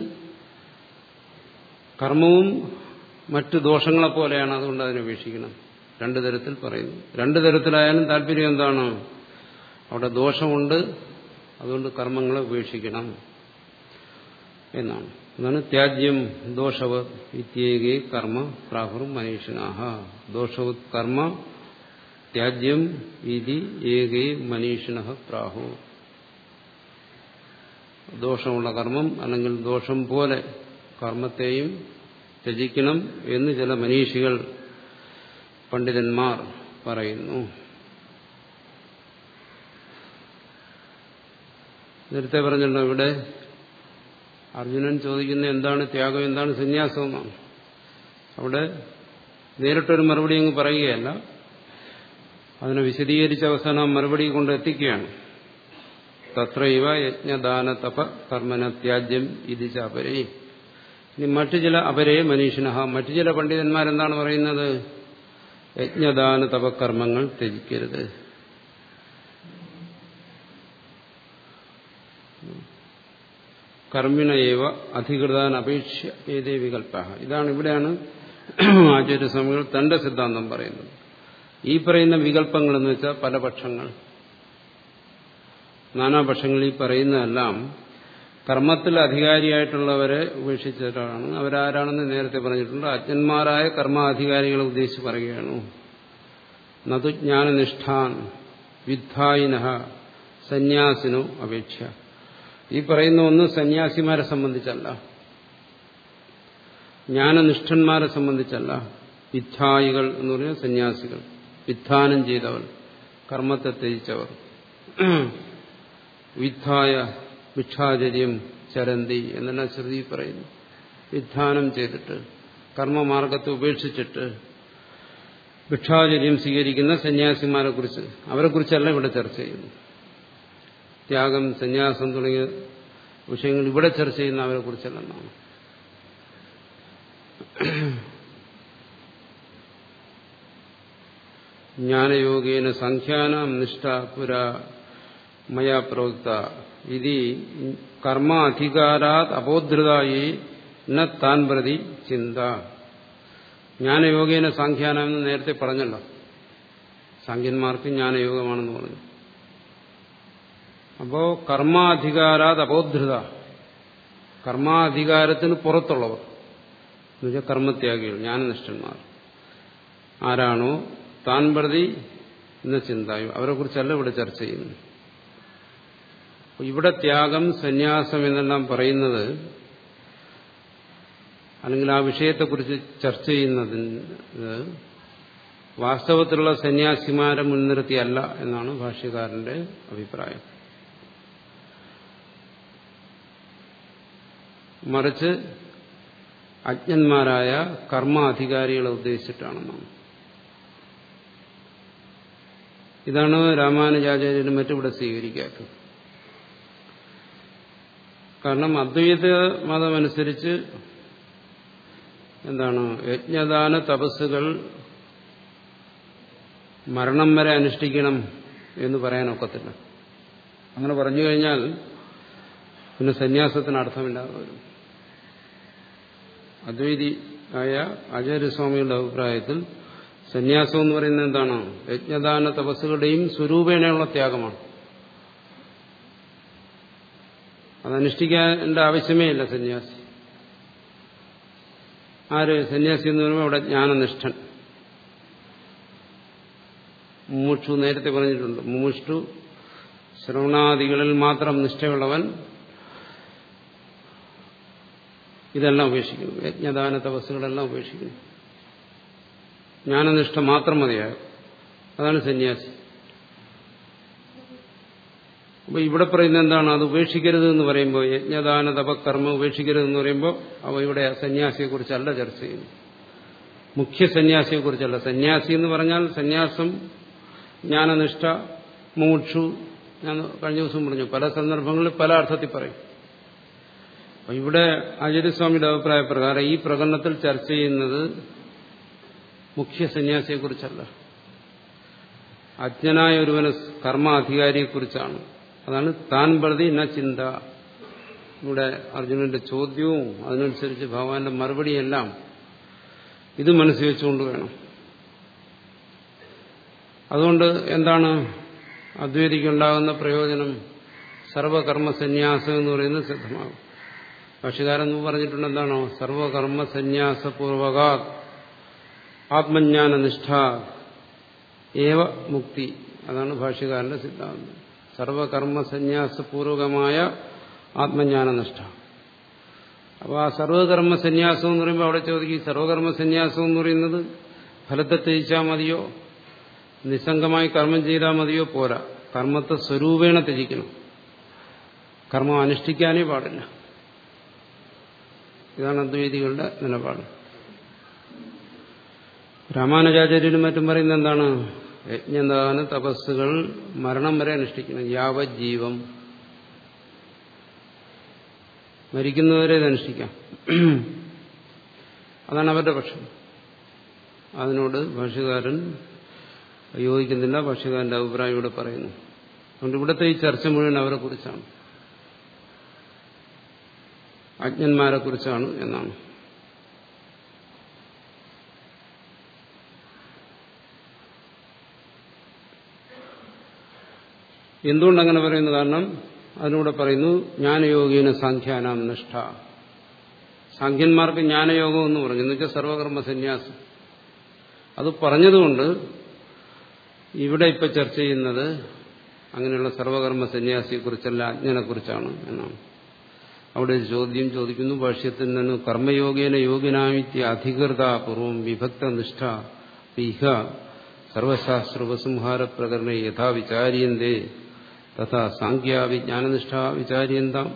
കർമ്മവും മറ്റു ദോഷങ്ങളെ പോലെയാണ് അതുകൊണ്ട് അതിനെ ഉപേക്ഷിക്കണം രണ്ടു തരത്തിൽ പറയുന്നു രണ്ടു തരത്തിലായാലും താല്പര്യം എന്താണ് അവിടെ ദോഷമുണ്ട് അതുകൊണ്ട് കർമ്മങ്ങളെ ഉപേക്ഷിക്കണം എന്നാണ് അതാണ് ത്യാജ്യം ദോഷവത് ഇത്യേകേ കർമ്മ പ്രാഹുർ മനീഷിനാഹ ദോഷവത് കർമ്മ ത്യാജ്യം ഇതി ഏകേ മനീഷിണ പ്രാഹു ദോഷമുള്ള കർമ്മം അല്ലെങ്കിൽ ദോഷം പോലെ കർമ്മത്തെയും ത്യജിക്കണം എന്ന് ചില മനീഷികൾ പണ്ഡിതന്മാർ പറയുന്നു നേരത്തെ പറഞ്ഞല്ലോ ഇവിടെ അർജുനൻ ചോദിക്കുന്ന എന്താണ് ത്യാഗം എന്താണ് സന്യാസം എന്നാണ് അവിടെ നേരിട്ടൊരു മറുപടി അങ്ങ് പറയുകയല്ല അതിനെ വിശദീകരിച്ച അവസാനം മറുപടി കൊണ്ട് എത്തിക്കുകയാണ് തത്രൈവ യജ്ഞദാന തപ കർമ്മന ത്യാജ്യം ഇത് ചാപരേ ഇനി മറ്റു ചില അപരേ മനീഷിന മറ്റു ചില പണ്ഡിതന്മാരെന്താണ് പറയുന്നത് യജ്ഞദാന തപകർമ്മങ്ങൾ ത്യജിക്കരുത് കർമ്മിണയേവ അധികൃതാൻ അപേക്ഷ ഏതേ വികല്പ ഇതാണ് ഇവിടെയാണ് ആചാര്യസ്വാമികൾ തന്റെ സിദ്ധാന്തം പറയുന്നത് ഈ പറയുന്ന വികല്പങ്ങൾ എന്ന് വെച്ചാൽ പല പക്ഷങ്ങൾ നാനാപക്ഷങ്ങൾ ഈ പറയുന്നതെല്ലാം കർമ്മത്തിൽ അധികാരിയായിട്ടുള്ളവരെ ഉപേക്ഷിച്ചിട്ടാണ് അവരാരാണെന്ന് നേരത്തെ പറഞ്ഞിട്ടുണ്ട് അജ്ഞന്മാരായ കർമാധികാരികളെ ഉദ്ദേശിച്ച് പറയുകയാണ് നതു ജ്ഞാനനിഷ്ഠാൻ വിദ്ധായിന സന്യാസിനോ അപേക്ഷ ഈ പറയുന്ന ഒന്ന് സന്യാസിമാരെ സംബന്ധിച്ചല്ല ജ്ഞാനനിഷ്ഠന്മാരെ സംബന്ധിച്ചല്ല വിദ്ധായികൾ എന്ന് പറഞ്ഞാൽ സന്യാസികൾ വിദ്ധാനം ചെയ്തവർ കർമ്മത്തെ ത്യജിച്ചവർ വിദ്ധായ ഭിക്ഷാചര്യം ചരന്തി എന്നെല്ലാം ശ്രുതി പറയുന്നു വിധാനം ചെയ്തിട്ട് കർമ്മമാർഗത്തെ ഉപേക്ഷിച്ചിട്ട് ഭിക്ഷാചര്യം സ്വീകരിക്കുന്ന സന്യാസിമാരെ കുറിച്ച് അവരെ കുറിച്ചല്ല ഇവിടെ ചർച്ച ചെയ്യുന്നു ത്യാഗം സന്യാസം തുടങ്ങിയ വിഷയങ്ങൾ ഇവിടെ ചർച്ച ചെയ്യുന്ന അവരെ കുറിച്ചല്ലെന്നാണ് ജ്ഞാനയോഗേന സംഖ്യാനം നിഷ്ഠ പുര മയാ പ്രോക്ത ഇത് കർമ്മ അധികാരാത് അബോധൃതായി ന താൻ പ്രതി ചിന്ത ജ്ഞാനയോഗേന സാഖ്യാനം എന്ന് നേരത്തെ പറഞ്ഞല്ലോ സാഖ്യന്മാർക്ക് ജ്ഞാനയോഗമാണെന്ന് പറഞ്ഞു അപ്പോ കർമാധികാരാത് അബോധൃത കർമാധികാരത്തിന് പുറത്തുള്ളവർ എന്നുവെച്ചാൽ കർമ്മത്യാഗികൾ ജ്ഞാനനിഷ്ഠന്മാർ ആരാണോ താൻ പ്രതി എന്ന ചിന്തായും അവരെ കുറിച്ചല്ല ഇവിടെ ചർച്ച ചെയ്യുന്നു ഇവിടെ ത്യാഗം സന്യാസം എന്നെല്ലാം പറയുന്നത് അല്ലെങ്കിൽ ആ വിഷയത്തെക്കുറിച്ച് ചർച്ച ചെയ്യുന്നതിന് വാസ്തവത്തിലുള്ള സന്യാസിമാരെ മുൻനിർത്തിയല്ല എന്നാണ് ഭാഷ്യകാരന്റെ അഭിപ്രായം മറിച്ച് അജ്ഞന്മാരായ കർമ്മ അധികാരികളെ ഉദ്ദേശിച്ചിട്ടാണെന്നാണ് ഇതാണ് രാമാനുജാചാര്യനും മറ്റിവിടെ സ്വീകരിക്കാത്തത് കാരണം അദ്വൈത മതമനുസരിച്ച് എന്താണ് യജ്ഞദാന തപസ്സുകൾ മരണം വരെ അനുഷ്ഠിക്കണം എന്ന് പറയാനൊക്കത്തില്ല അങ്ങനെ പറഞ്ഞു കഴിഞ്ഞാൽ പിന്നെ സന്യാസത്തിന് അർത്ഥമില്ലാതെ വരും അദ്വൈതി ആയ ആചാര്യസ്വാമിയുടെ അഭിപ്രായത്തിൽ സന്യാസം എന്ന് പറയുന്നത് എന്താണ് യജ്ഞദാന തപസ്സുകളുടെയും സ്വരൂപേണയുള്ള ത്യാഗമാണ് അതനുഷ്ഠിക്കേണ്ട ആവശ്യമേ ഇല്ല സന്യാസി ആര് സന്യാസി എന്ന് പറയുമ്പോൾ അവിടെ ജ്ഞാനനിഷ്ഠൻ മുമുക്ഷു നേരത്തെ പറഞ്ഞിട്ടുണ്ട് മുമുഷ്ടു ശ്രവണാദികളിൽ മാത്രം നിഷ്ഠയുള്ളവൻ ഇതെല്ലാം ഉപേക്ഷിക്കുന്നു യജ്ഞദാന തപസ്സുകളെല്ലാം ഉപേക്ഷിക്കുന്നു ജ്ഞാനനിഷ്ഠ മാത്രം മതിയാകും അതാണ് സന്യാസി അപ്പൊ ഇവിടെ പറയുന്നത് എന്താണ് അത് ഉപേക്ഷിക്കരുത് എന്ന് പറയുമ്പോൾ യജ്ഞദാന തപകർമ്മ ഉപേക്ഷിക്കരുത് എന്ന് പറയുമ്പോൾ അവ ഇവിടെ സന്യാസിയെക്കുറിച്ചല്ല ചർച്ച ചെയ്യുന്നു മുഖ്യ സന്യാസിയെക്കുറിച്ചല്ല സന്യാസി എന്ന് പറഞ്ഞാൽ സന്യാസം ജ്ഞാനനിഷ്ഠ മൂക്ഷു ഞാൻ കഴിഞ്ഞ ദിവസം പറഞ്ഞു പല സന്ദർഭങ്ങളിൽ പല അർത്ഥത്തിൽ പറയും അപ്പൊ ഇവിടെ ആചാര്യസ്വാമിയുടെ അഭിപ്രായ പ്രകാരം ഈ പ്രകടനത്തിൽ ചർച്ച ചെയ്യുന്നത് മുഖ്യ സന്യാസിയെക്കുറിച്ചല്ല അജ്ഞനായ ഒരുവന് കർമ്മ അധികാരിയെക്കുറിച്ചാണ് അതാണ് താൻ പ്രതി ന ചിന്ത ഇവിടെ അർജുനന്റെ ചോദ്യവും അതിനനുസരിച്ച് ഭഗവാന്റെ മറുപടിയെല്ലാം ഇത് മനസ്സിൽ വെച്ചുകൊണ്ട് വേണം അതുകൊണ്ട് എന്താണ് അദ്വൈതിക്കുണ്ടാകുന്ന പ്രയോജനം സർവകർമ്മ സന്യാസം എന്ന് പറയുന്നത് സിദ്ധമാകും ഭാഷകാരൻ മുമ്പ് പറഞ്ഞിട്ടുണ്ട് എന്താണോ സർവകർമ്മ സന്യാസപൂർവക ആത്മജ്ഞാന നിഷ്ഠ ഏവ മുക്തി അതാണ് ഭാഷ്യകാരന്റെ സിദ്ധാന്തം സർവകർമ്മ സന്യാസപൂർവകമായ ആത്മജ്ഞാന നിഷ്ഠ അപ്പോൾ ആ സർവകർമ്മ സന്യാസം എന്ന് പറയുമ്പോൾ അവിടെ ചോദിക്കും സർവകർമ്മ സന്യാസം എന്ന് പറയുന്നത് ഫലത്തെ ത്യജിച്ചാൽ മതിയോ നിസ്സംഗമായി കർമ്മം ചെയ്താൽ മതിയോ പോരാ കർമ്മത്തെ സ്വരൂപേണ ത്യജിക്കണം കർമ്മം അനുഷ്ഠിക്കാനേ പാടില്ല ഇതാണ് അദ്വൈതികളുടെ നിലപാട് രാമാനുജാചാര്യനും മറ്റും പറയുന്നത് എന്താണ് യജ്ഞദാന തപസ്സുകൾ മരണം വരെ അനുഷ്ഠിക്കണം യാവജ്ജീവം മരിക്കുന്നവരെ ഇത് അനുഷ്ഠിക്കാം അതാണ് അവരുടെ പക്ഷം അതിനോട് ഭാഷ്യകാരൻ യോജിക്കുന്നില്ല ഭാഷ്യകാരന്റെ അഭിപ്രായം ഇവിടെ പറയുന്നു അതുകൊണ്ട് ഇവിടുത്തെ ഈ ചർച്ച മുഴുവൻ അവരെ കുറിച്ചാണ് അജ്ഞന്മാരെ കുറിച്ചാണ് എന്നാണ് എന്തുകൊണ്ടങ്ങനെ പറയുന്നു കാരണം അതിലൂടെ പറയുന്നു ജ്ഞാനയോഗീന സാഖ്യാനാം നിഷ്ഠ സാഖ്യന്മാർക്ക് ജ്ഞാനയോഗം എന്ന് പറഞ്ഞു എന്ന് വെച്ചാൽ സർവകർമ്മ സന്യാസം അത് പറഞ്ഞതുകൊണ്ട് ഇവിടെ ഇപ്പൊ ചർച്ച ചെയ്യുന്നത് അങ്ങനെയുള്ള സർവകർമ്മ സന്യാസിയെക്കുറിച്ചല്ല അജ്ഞനെക്കുറിച്ചാണ് എന്നാണ് അവിടെ ഒരു ചോദ്യം ചോദിക്കുന്നു ഭാഷ്യത്തിൽ നിന്ന് കർമ്മയോഗേന യോഗിനാമിത്യ അധികൃത പൂർവം വിഭക്ത നിഷ്ഠ ഇഹ സർവശാസ്ത്ര ഉപസംഹാര പ്രകരണ യഥാ വിചാര്യന്തേ തഥാ സാഖ്യാവിജ്ഞാനനിഷ്ഠ വിചാര്യന്താം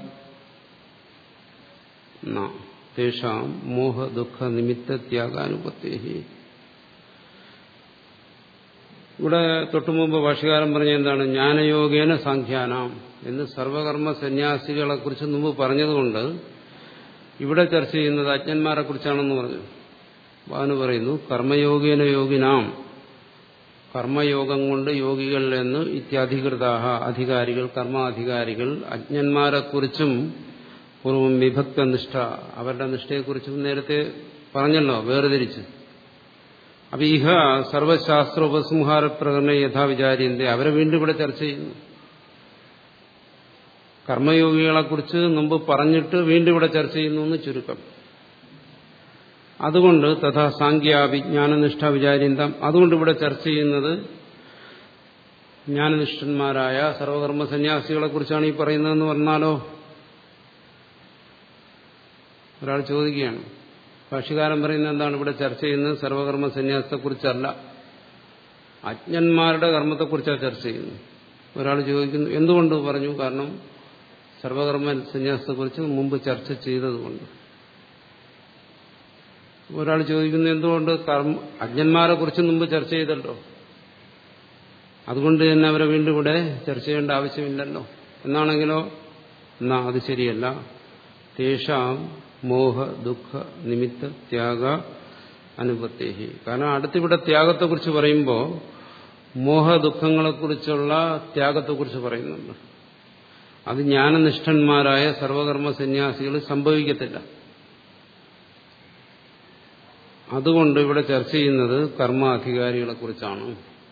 തേഷാം മോഹ ദുഃഖ നിമിത്ത ത്യാഗാനുപത്തേഹി ഇവിടെ തൊട്ടുമുമ്പ് ഭാഷകാരൻ പറഞ്ഞ എന്താണ് ജ്ഞാനയോഗേന സാഖ്യാനാം എന്ന് സർവകർമ്മ സന്യാസികളെ കുറിച്ച് മുമ്പ് പറഞ്ഞതുകൊണ്ട് ഇവിടെ ചർച്ച ചെയ്യുന്നത് അജ്ഞന്മാരെ കുറിച്ചാണെന്ന് പറഞ്ഞു അവന് പറയുന്നു കർമ്മയോഗേന യോഗിനാം കർമ്മയോഗം കൊണ്ട് യോഗികളിൽ നിന്ന് ഇത്യാധികൃതാഹ അധികാരികൾ കർമാധികാരികൾ അജ്ഞന്മാരെക്കുറിച്ചും പൂർവം വിഭക്ത നിഷ്ഠ അവരുടെ നിഷ്ഠയെക്കുറിച്ചും നേരത്തെ പറഞ്ഞല്ലോ വേർതിരിച്ച് അപ്പൊ ഇഹ സർവശാസ്ത്ര ഉപസംഹാര പ്രകടന യഥാവിചാര്യന്റെ അവരെ വീണ്ടും ഇവിടെ ചർച്ച ചെയ്യുന്നു കർമ്മയോഗികളെക്കുറിച്ച് മുമ്പ് പറഞ്ഞിട്ട് വീണ്ടും ഇവിടെ ചർച്ച ചെയ്യുന്നു എന്ന് ചുരുക്കം അതുകൊണ്ട് തഥാ സാങ്ക്യാഭിജ്ഞാനനിഷ്ഠ വിചാര്യന്തം അതുകൊണ്ട് ഇവിടെ ചർച്ച ചെയ്യുന്നത് ജ്ഞാനനിഷ്ഠന്മാരായ സർവകർമ്മ സന്യാസികളെ കുറിച്ചാണ് ഈ പറയുന്നതെന്ന് പറഞ്ഞാലോ ഒരാൾ ചോദിക്കുകയാണ് ഭാഷ്യകാരൻ പറയുന്നത് എന്താണ് ഇവിടെ ചർച്ച ചെയ്യുന്നത് സർവകർമ്മ സന്യാസത്തെക്കുറിച്ചല്ല അജ്ഞന്മാരുടെ കർമ്മത്തെക്കുറിച്ചാണ് ചർച്ച ചെയ്യുന്നത് ഒരാൾ ചോദിക്കുന്നു എന്തുകൊണ്ട് പറഞ്ഞു കാരണം സർവകർമ്മ സന്യാസത്തെക്കുറിച്ച് മുമ്പ് ചർച്ച ചെയ്തതുകൊണ്ട് ഒരാൾ ചോദിക്കുന്നു എന്തുകൊണ്ട് കർമ്മ അജ്ഞന്മാരെ കുറിച്ച് മുമ്പ് ചർച്ച ചെയ്തല്ലോ അതുകൊണ്ട് തന്നെ അവരെ വീണ്ടും ഇവിടെ ചർച്ച ചെയ്യേണ്ട ആവശ്യമില്ലല്ലോ എന്നാണെങ്കിലോ എന്നാ അത് ശരിയല്ല തേഷാം മോഹ ദുഃഖ നിമിത്ത ത്യാഗ അനുപത്തേഹി കാരണം അടുത്തിവിടെ ത്യാഗത്തെക്കുറിച്ച് പറയുമ്പോൾ മോഹ ദുഃഖങ്ങളെക്കുറിച്ചുള്ള ത്യാഗത്തെക്കുറിച്ച് പറയുന്നുണ്ട് അത് ജ്ഞാനനിഷ്ഠന്മാരായ സർവകർമ്മ സന്യാസികൾ സംഭവിക്കത്തില്ല അതുകൊണ്ട് ഇവിടെ ചർച്ച ചെയ്യുന്നത് കർമാധികാരികളെ കുറിച്ചാണ്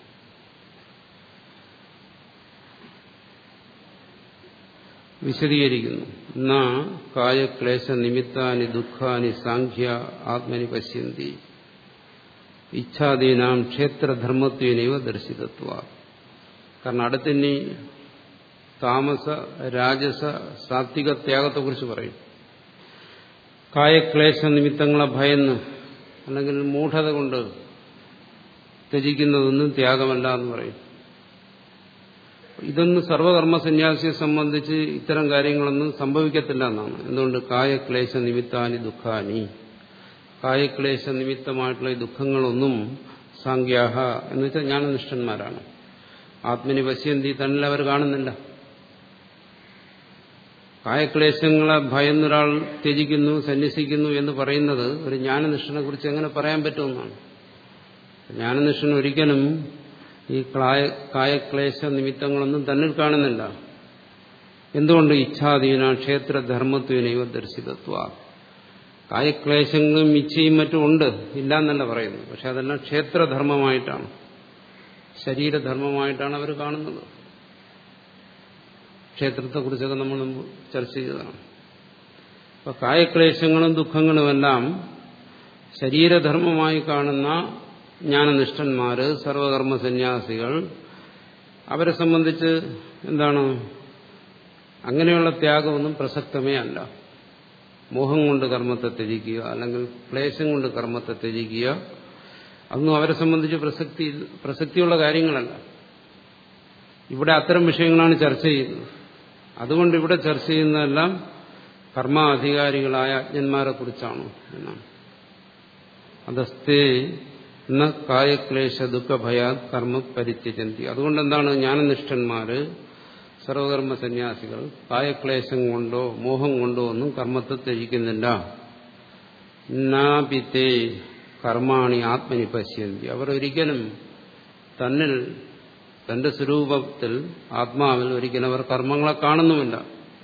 വിശദീകരിക്കുന്നു നാ കായക്ലേശ നിമിത്താനി ദുഃഖാനി സാഖ്യ ആത്മനി പശ്യന്തി ഇച്ഛാദീനാം ക്ഷേത്രധർമ്മത്വനൈവ ദർശിതത്വ കാരണം അടുത്തിനി താമസ രാജസ സാത്വിക ത്യാഗത്തെക്കുറിച്ച് പറയും കായക്ലേശ നിമിത്തങ്ങളെ ഭയന്ന് അല്ലെങ്കിൽ മൂഢത കൊണ്ട് ത്യജിക്കുന്നതൊന്നും ത്യാഗമല്ല എന്ന് പറയും ഇതൊന്നും സർവകർമ്മ സന്യാസിയെ സംബന്ധിച്ച് ഇത്തരം കാര്യങ്ങളൊന്നും സംഭവിക്കത്തില്ല എന്നാണ് എന്തുകൊണ്ട് കായക്ലേശ നിമിത്താനി ദുഃഖാനി കായക്ലേശ നിമിത്തമായിട്ടുള്ള ഈ ദുഃഖങ്ങളൊന്നും സാങ്ക്യാഹ എന്ന് വെച്ചാൽ ജ്ഞാനനിഷ്ഠന്മാരാണ് ആത്മനി പശ്യന്തി തന്നിൽ അവർ കാണുന്നില്ല കായക്ലേശങ്ങളെ ഭയന്നൊരാൾ ത്യജിക്കുന്നു സന്യസിക്കുന്നു എന്ന് പറയുന്നത് ഒരു ജ്ഞാനനിഷ്ഠനെ കുറിച്ച് എങ്ങനെ പറയാൻ പറ്റുമെന്നാണ് ജ്ഞാനനിഷ്ഠൻ ഒരിക്കലും ഈ കായക്ലേശ നിമിത്തങ്ങളൊന്നും തന്നിൽ കാണുന്നില്ല എന്തുകൊണ്ട് ഇച്ഛാധീന ക്ഷേത്രധർമ്മത്വനൈവ ദർശിതത്വ കായക്ലേശങ്ങളും ഇച്ഛയും മറ്റും ഉണ്ട് ഇല്ല എന്നല്ല പറയുന്നു പക്ഷെ അതെല്ലാം ക്ഷേത്രധർമ്മമായിട്ടാണ് ശരീരധർമ്മമായിട്ടാണ് അവർ കാണുന്നത് ക്ഷേത്രത്തെക്കുറിച്ചൊക്കെ നമ്മൾ മുമ്പ് ചർച്ച ചെയ്തതാണ് അപ്പൊ കായക്ലേശങ്ങളും ദുഃഖങ്ങളുമെല്ലാം ശരീരധർമ്മമായി കാണുന്ന ജ്ഞാനനിഷ്ഠന്മാര് സർവകർമ്മ സന്യാസികൾ അവരെ സംബന്ധിച്ച് എന്താണ് അങ്ങനെയുള്ള ത്യാഗമൊന്നും പ്രസക്തമേ അല്ല മോഹം കൊണ്ട് കർമ്മത്തെ ത്യജിക്കുക അല്ലെങ്കിൽ ക്ലേശം കൊണ്ട് കർമ്മത്തെ ത്യജിക്കുക അതൊന്നും അവരെ സംബന്ധിച്ച് പ്രസക്തി പ്രസക്തിയുള്ള കാര്യങ്ങളല്ല ഇവിടെ അത്തരം വിഷയങ്ങളാണ് ചർച്ച ചെയ്യുന്നത് അതുകൊണ്ട് ഇവിടെ ചർച്ച ചെയ്യുന്നതെല്ലാം കർമാധികാരികളായ അജ്ഞന്മാരെ കുറിച്ചാണ് എന്നാണ് അതസ്തേ എന്ന കായക്ലേശ ദുഃഖഭയാ കർമ്മ പരിത്യജന്തി അതുകൊണ്ട് എന്താണ് ജ്ഞാനനിഷ്ഠന്മാര് സർവകർമ്മ സന്യാസികൾ കായക്ലേശം കൊണ്ടോ മോഹം കൊണ്ടോ ഒന്നും കർമ്മത്തെ ത്യജിക്കുന്നില്ല നാപിത്തേ കർമാണി ആത്മനി പശ്യന്തി അവർ ഒരിക്കലും തന്നിൽ തന്റെ സ്വരൂപത്തിൽ ആത്മാവിൽ ഒരിക്കലും അവർ കർമ്മങ്ങളെ കാണുന്നുമില്ല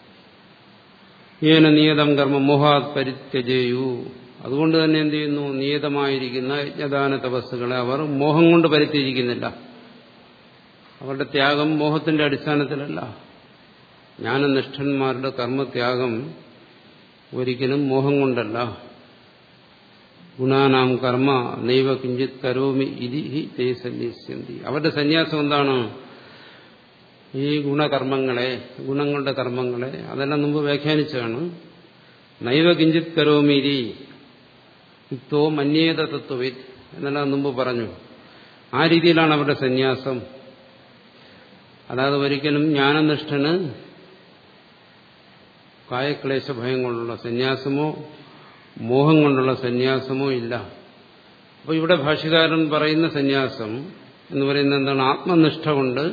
ഏന നിയതം കർമ്മ മോഹാത് പരിത്യജയു അതുകൊണ്ട് തന്നെ എന്ത് ചെയ്യുന്നു നിയതമായിരിക്കുന്ന യജ്ഞദാന തപസ്സുകളെ അവർ മോഹം കൊണ്ട് പരിത്യജിക്കുന്നില്ല അവരുടെ ത്യാഗം മോഹത്തിന്റെ അടിസ്ഥാനത്തിലല്ല ജ്ഞാനനിഷ്ഠന്മാരുടെ കർമ്മത്യാഗം ഒരിക്കലും മോഹം കൊണ്ടല്ല ഗുണാനാം കർമ്മ നൈവ കിഞ്ചിത് കരോമി ഇതി തേ സന്യസ്യന്തി അവരുടെ സന്യാസം എന്താണ് ഈ ഗുണകർമ്മങ്ങളെ ഗുണങ്ങളുടെ കർമ്മങ്ങളെ അതെല്ലാം മുമ്പ് വ്യാഖ്യാനിച്ചതാണ് നൈവ കിഞ്ചിത് കരോമി ഇതി യുക്തോ മന്യേത തത്വവിത് എന്നെല്ലാം മുമ്പ് പറഞ്ഞു ആ രീതിയിലാണ് അവരുടെ സന്യാസം അതായത് ഒരിക്കലും ജ്ഞാനനിഷ്ഠന് കായക്ലേശ ഭയം കൊണ്ടുള്ള സന്യാസമോ മോഹം കൊണ്ടുള്ള സന്യാസമോ ഇല്ല അപ്പോൾ ഇവിടെ ഭാഷ്യകാരൻ പറയുന്ന സന്യാസം എന്ന് പറയുന്നത് എന്താണ് ആത്മനിഷ്ഠ കൊണ്ട്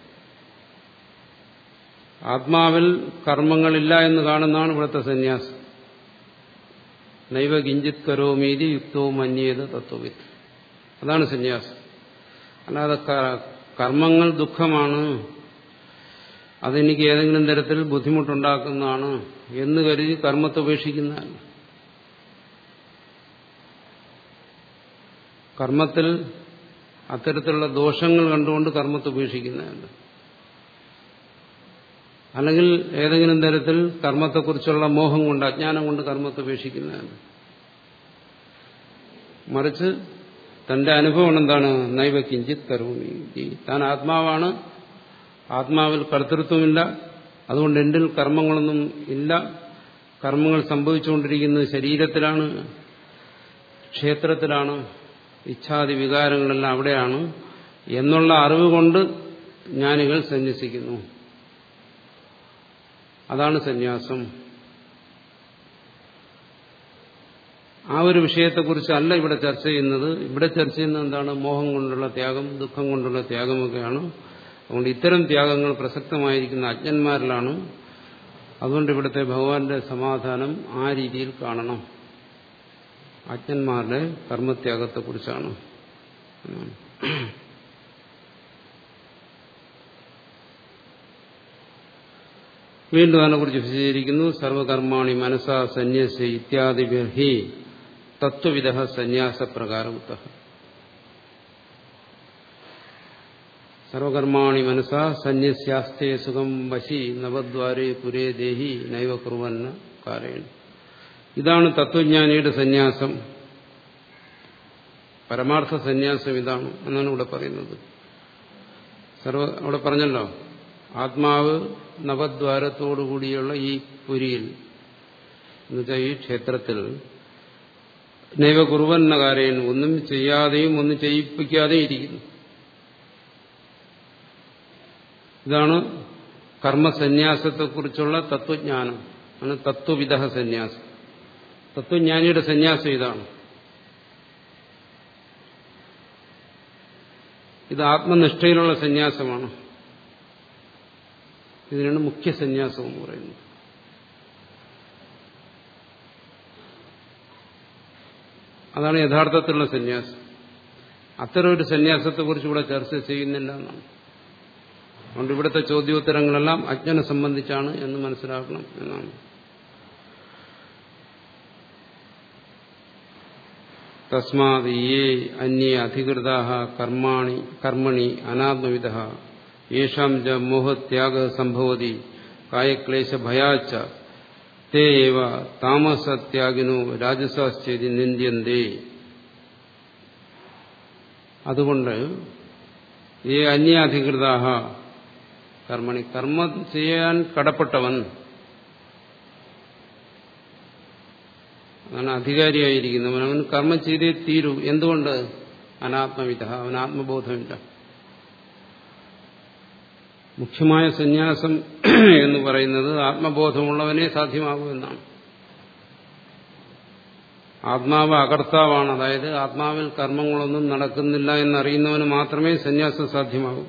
ആത്മാവിൽ കർമ്മങ്ങളില്ല എന്ന് കാണുന്നതാണ് ഇവിടുത്തെ സന്യാസം നൈവ കിഞ്ചിത് കരോമീതി യുക്തോ മന്യേത് തത്വവിത്ത് അതാണ് സന്യാസം അല്ലാതെ കർമ്മങ്ങൾ ദുഃഖമാണ് അതെനിക്ക് ഏതെങ്കിലും തരത്തിൽ ബുദ്ധിമുട്ടുണ്ടാക്കുന്നതാണ് എന്ന് കരുതി കർമ്മത്തെ ഉപേക്ഷിക്കുന്നതല്ല കർമ്മത്തിൽ അത്തരത്തിലുള്ള ദോഷങ്ങൾ കണ്ടുകൊണ്ട് കർമ്മത്തെ ഉപേക്ഷിക്കുന്നതല്ല അല്ലെങ്കിൽ ഏതെങ്കിലും തരത്തിൽ കർമ്മത്തെക്കുറിച്ചുള്ള മോഹം കൊണ്ട് അജ്ഞാനം കൊണ്ട് കർമ്മത്തെ ഉപേക്ഷിക്കുന്നതല്ല മറിച്ച് തന്റെ അനുഭവം എന്താണ് നൈവ കിഞ്ചിത് കരോമി താൻ ആത്മാവാണ് ആത്മാവിൽ കർത്തൃത്വമില്ല അതുകൊണ്ട് എന്നിൽ കർമ്മങ്ങളൊന്നും ഇല്ല കർമ്മങ്ങൾ സംഭവിച്ചുകൊണ്ടിരിക്കുന്നത് ശരീരത്തിലാണ് ക്ഷേത്രത്തിലാണ് ഇച്ഛാദി വികാരങ്ങളെല്ലാം അവിടെയാണ് എന്നുള്ള അറിവ് കൊണ്ട് ജ്ഞാനികൾ സന്യസിക്കുന്നു അതാണ് സന്യാസം ആ ഒരു വിഷയത്തെക്കുറിച്ചല്ല ഇവിടെ ചർച്ച ചെയ്യുന്നത് ഇവിടെ ചർച്ച ചെയ്യുന്നത് എന്താണ് മോഹം കൊണ്ടുള്ള ത്യാഗം ദുഃഖം കൊണ്ടുള്ള ത്യാഗമൊക്കെയാണ് അതുകൊണ്ട് ഇത്തരം ത്യാഗങ്ങൾ പ്രസക്തമായിരിക്കുന്ന അജ്ഞന്മാരിലാണ് അതുകൊണ്ട് ഇവിടുത്തെ ഭഗവാന്റെ സമാധാനം ആ രീതിയിൽ കാണണം അജ്ഞന്മാരുടെ കർമ്മത്യാഗത്തെക്കുറിച്ചാണ് വീണ്ടും അതിനെക്കുറിച്ച് വിശദീകരിക്കുന്നു സർവകർമാണി മനസ്സാ സന്യസ ഇത്യാദി ഹി തത്വവിധ സന്യാസപ്രകാരമുത്ത സർവകർമാണി മനസ്സാ സന്യസ്യാസ്തേ സുഖം വശി നവദ്വാരേ പുരേ ദേഹി നൈവ കുറുവന്ന കാരേണ ഇതാണ് തത്വജ്ഞാനിയുടെ സന്യാസം പരമാർത്ഥ സന്യാസം ഇതാണ് എന്നാണ് ഇവിടെ പറയുന്നത് സർവ അവിടെ പറഞ്ഞല്ലോ ആത്മാവ് നവദ്വാരത്തോടുകൂടിയുള്ള ഈ പുരിയിൽ എന്നുവെച്ചാൽ ഈ ക്ഷേത്രത്തിൽ നൈവ കുറുവന്ന കാരേൻ ഒന്നും ചെയ്യാതെയും ഒന്നും ചെയ്യിപ്പിക്കാതെയും ഇരിക്കുന്നു ഇതാണ് കർമ്മസന്യാസത്തെക്കുറിച്ചുള്ള തത്വജ്ഞാനം ആണ് തത്വവിധ സന്യാസം തത്വജ്ഞാനിയുടെ സന്യാസം ഇതാണ് ഇത് ആത്മനിഷ്ഠയിലുള്ള സന്യാസമാണ് ഇതിനാണ് മുഖ്യ സന്യാസം എന്ന് പറയുന്നത് അതാണ് യഥാർത്ഥത്തിലുള്ള സന്യാസം അത്തരം ഒരു സന്യാസത്തെക്കുറിച്ച് ഇവിടെ ചർച്ച ചെയ്യുന്നില്ല എന്നാണ് അതുകൊണ്ട് ഇവിടുത്തെ ചോദ്യോത്തരങ്ങളെല്ലാം അജ്ഞനെ സംബന്ധിച്ചാണ് എന്ന് മനസ്സിലാക്കണം എന്നാണ് തസ്മാത് യേ അന്യേ അധികൃത കർമാണി കർമ്മണി അനാത്മവിധ യേഷാം ച മോഹത്യാഗ സംഭവതി കായക്ലേശഭയാച്ച തേ ഏവ താമസത്യാഗിനോ രാജസാശ്ചേതി നിന്ദ്യന്തേ അതുകൊണ്ട് ഈ അന്യാധികൃത കർമ്മണി കർമ്മം ചെയ്യാൻ കടപ്പെട്ടവൻ അതാണ് അധികാരിയായിരിക്കുന്നവൻ അവൻ കർമ്മം ചെയ്തേ തീരൂ എന്തുകൊണ്ട് അനാത്മവിധ അവൻ ആത്മബോധമില്ല മുഖ്യമായ സന്യാസം എന്ന് പറയുന്നത് ആത്മബോധമുള്ളവനെ സാധ്യമാകൂ എന്നാണ് ആത്മാവ് അകർത്താവാണ് അതായത് ആത്മാവിൽ കർമ്മങ്ങളൊന്നും നടക്കുന്നില്ല എന്നറിയുന്നവന് മാത്രമേ സന്യാസം സാധ്യമാകൂ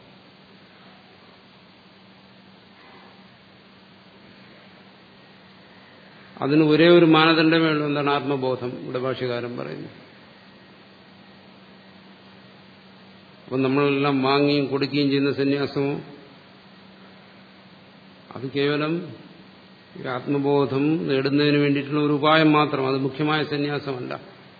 അതിന് ഒരേ ഒരു മാനദണ്ഡമേ ഉള്ളൂ എന്താണ് ആത്മബോധം ഇവിടെ ഭാഷകാരൻ പറയുന്നു അപ്പം നമ്മളെല്ലാം വാങ്ങിയും കൊടുക്കുകയും ചെയ്യുന്ന സന്യാസമോ അത് കേവലം ഈ ആത്മബോധം നേടുന്നതിന് വേണ്ടിയിട്ടുള്ള ഒരു ഉപായം മാത്രം അത് മുഖ്യമായ സന്യാസമല്ല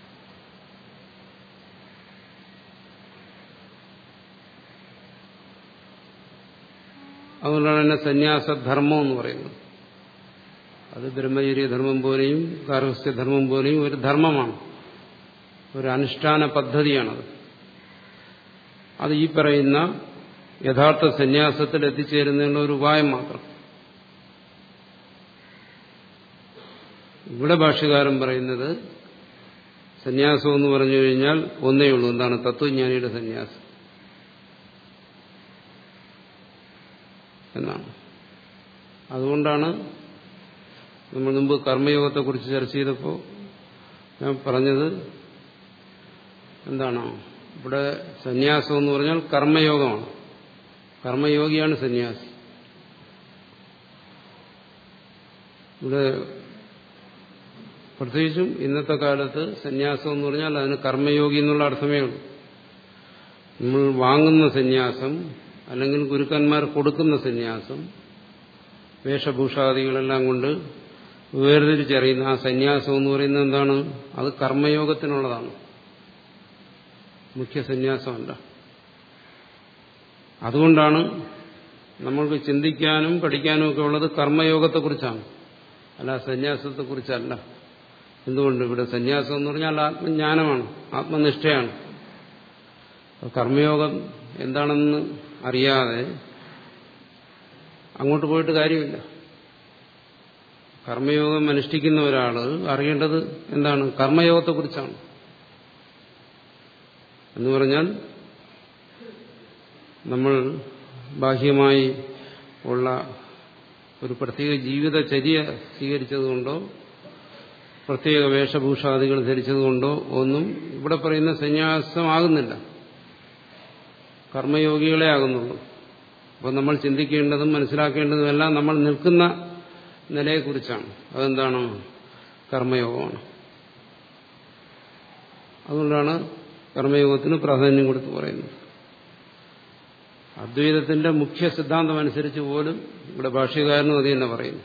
അതുകൊണ്ടാണ് തന്നെ സന്യാസധർമ്മം എന്ന് പറയുന്നത് അത് ബ്രഹ്മചര്യധർമ്മം പോലെയും ഗാർഹസ്ഥ്യധർമ്മം പോലെയും ഒരു ധർമ്മമാണ് ഒരു അനുഷ്ഠാന പദ്ധതിയാണത് അത് ഈ പറയുന്ന യഥാർത്ഥ സന്യാസത്തിൽ എത്തിച്ചേരുന്നതിനുള്ള ഒരു ഉപായം മാത്രം ഇവിടെ ഭാഷ്യകാരൻ പറയുന്നത് സന്യാസം എന്ന് പറഞ്ഞു കഴിഞ്ഞാൽ ഒന്നേ ഉള്ളൂ എന്താണ് തത്വജ്ഞാനിയുടെ സന്യാസം എന്നാണ് അതുകൊണ്ടാണ് നമ്മൾ മുമ്പ് കർമ്മയോഗത്തെക്കുറിച്ച് ചർച്ച ചെയ്തപ്പോൾ ഞാൻ പറഞ്ഞത് എന്താണ് ഇവിടെ സന്യാസം എന്ന് പറഞ്ഞാൽ കർമ്മയോഗമാണ് കർമ്മയോഗിയാണ് സന്യാസി ഇവിടെ പ്രത്യേകിച്ചും ഇന്നത്തെ കാലത്ത് സന്യാസം എന്ന് പറഞ്ഞാൽ അതിന് കർമ്മയോഗി എന്നുള്ള അർത്ഥമേ ഉള്ളൂ നമ്മൾ വാങ്ങുന്ന സന്യാസം അല്ലെങ്കിൽ ഗുരുക്കന്മാർ കൊടുക്കുന്ന സന്യാസം വേഷഭൂഷാദികളെല്ലാം കൊണ്ട് വേർതിരിച്ചറിയുന്ന ആ സന്യാസം എന്ന് പറയുന്നത് എന്താണ് അത് കർമ്മയോഗത്തിനുള്ളതാണ് മുഖ്യ സന്യാസമല്ല അതുകൊണ്ടാണ് നമ്മൾക്ക് ചിന്തിക്കാനും പഠിക്കാനും ഒക്കെ ഉള്ളത് കർമ്മയോഗത്തെക്കുറിച്ചാണ് അല്ല സന്യാസത്തെക്കുറിച്ചല്ല എന്തുകൊണ്ട് ഇവിടെ സന്യാസം എന്ന് പറഞ്ഞാൽ ആത്മജ്ഞാനമാണ് ആത്മനിഷ്ഠയാണ് കർമ്മയോഗം എന്താണെന്ന് അറിയാതെ അങ്ങോട്ട് പോയിട്ട് കാര്യമില്ല കർമ്മയോഗം അനുഷ്ഠിക്കുന്ന ഒരാൾ അറിയേണ്ടത് എന്താണ് കർമ്മയോഗത്തെക്കുറിച്ചാണ് എന്ന് പറഞ്ഞാൽ നമ്മൾ ബാഹ്യമായി ഉള്ള ഒരു പ്രത്യേക ജീവിതചര്യ സ്വീകരിച്ചതുകൊണ്ടോ പ്രത്യേക വേഷഭൂഷാദികൾ ധരിച്ചതുകൊണ്ടോ ഒന്നും ഇവിടെ പറയുന്ന സന്യാസമാകുന്നില്ല കർമ്മയോഗികളെ ആകുന്നുള്ളൂ അപ്പോൾ നമ്മൾ ചിന്തിക്കേണ്ടതും മനസ്സിലാക്കേണ്ടതുമെല്ലാം നമ്മൾ നിൽക്കുന്ന നിലയെക്കുറിച്ചാണ് അതെന്താണ് കർമ്മയോഗമാണ് അതുകൊണ്ടാണ് കർമ്മയോഗത്തിന് പ്രാധാന്യം കൊടുത്ത് പറയുന്നത് അദ്വൈതത്തിന്റെ മുഖ്യ സിദ്ധാന്തം അനുസരിച്ച് പോലും ഇവിടെ ഭാഷ്യകാരനും അത് തന്നെ പറയുന്നു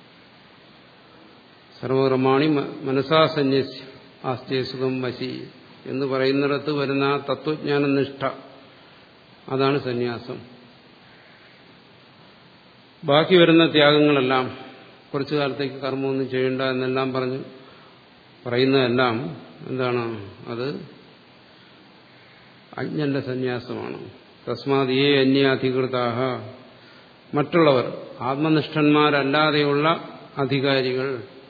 സർവകർമാണി മനസാ സന്യസ് ആസ്തേ സുഖം വശി എന്ന് പറയുന്നിടത്ത് വരുന്ന ആ തത്വജ്ഞാന നിഷ്ഠ അതാണ് സന്യാസം ബാക്കി വരുന്ന ത്യാഗങ്ങളെല്ലാം കുറച്ചു കാലത്തേക്ക് കർമ്മമൊന്നും ചെയ്യേണ്ട എന്നെല്ലാം പറഞ്ഞ് പറയുന്നതെല്ലാം എന്താണ് അത് അജ്ഞന്റെ സന്യാസമാണ് തസ്മാത് ഏ അന്യാധികൃതാഹ മറ്റുള്ളവർ ആത്മനിഷ്ഠന്മാരല്ലാതെയുള്ള അധികാരികൾ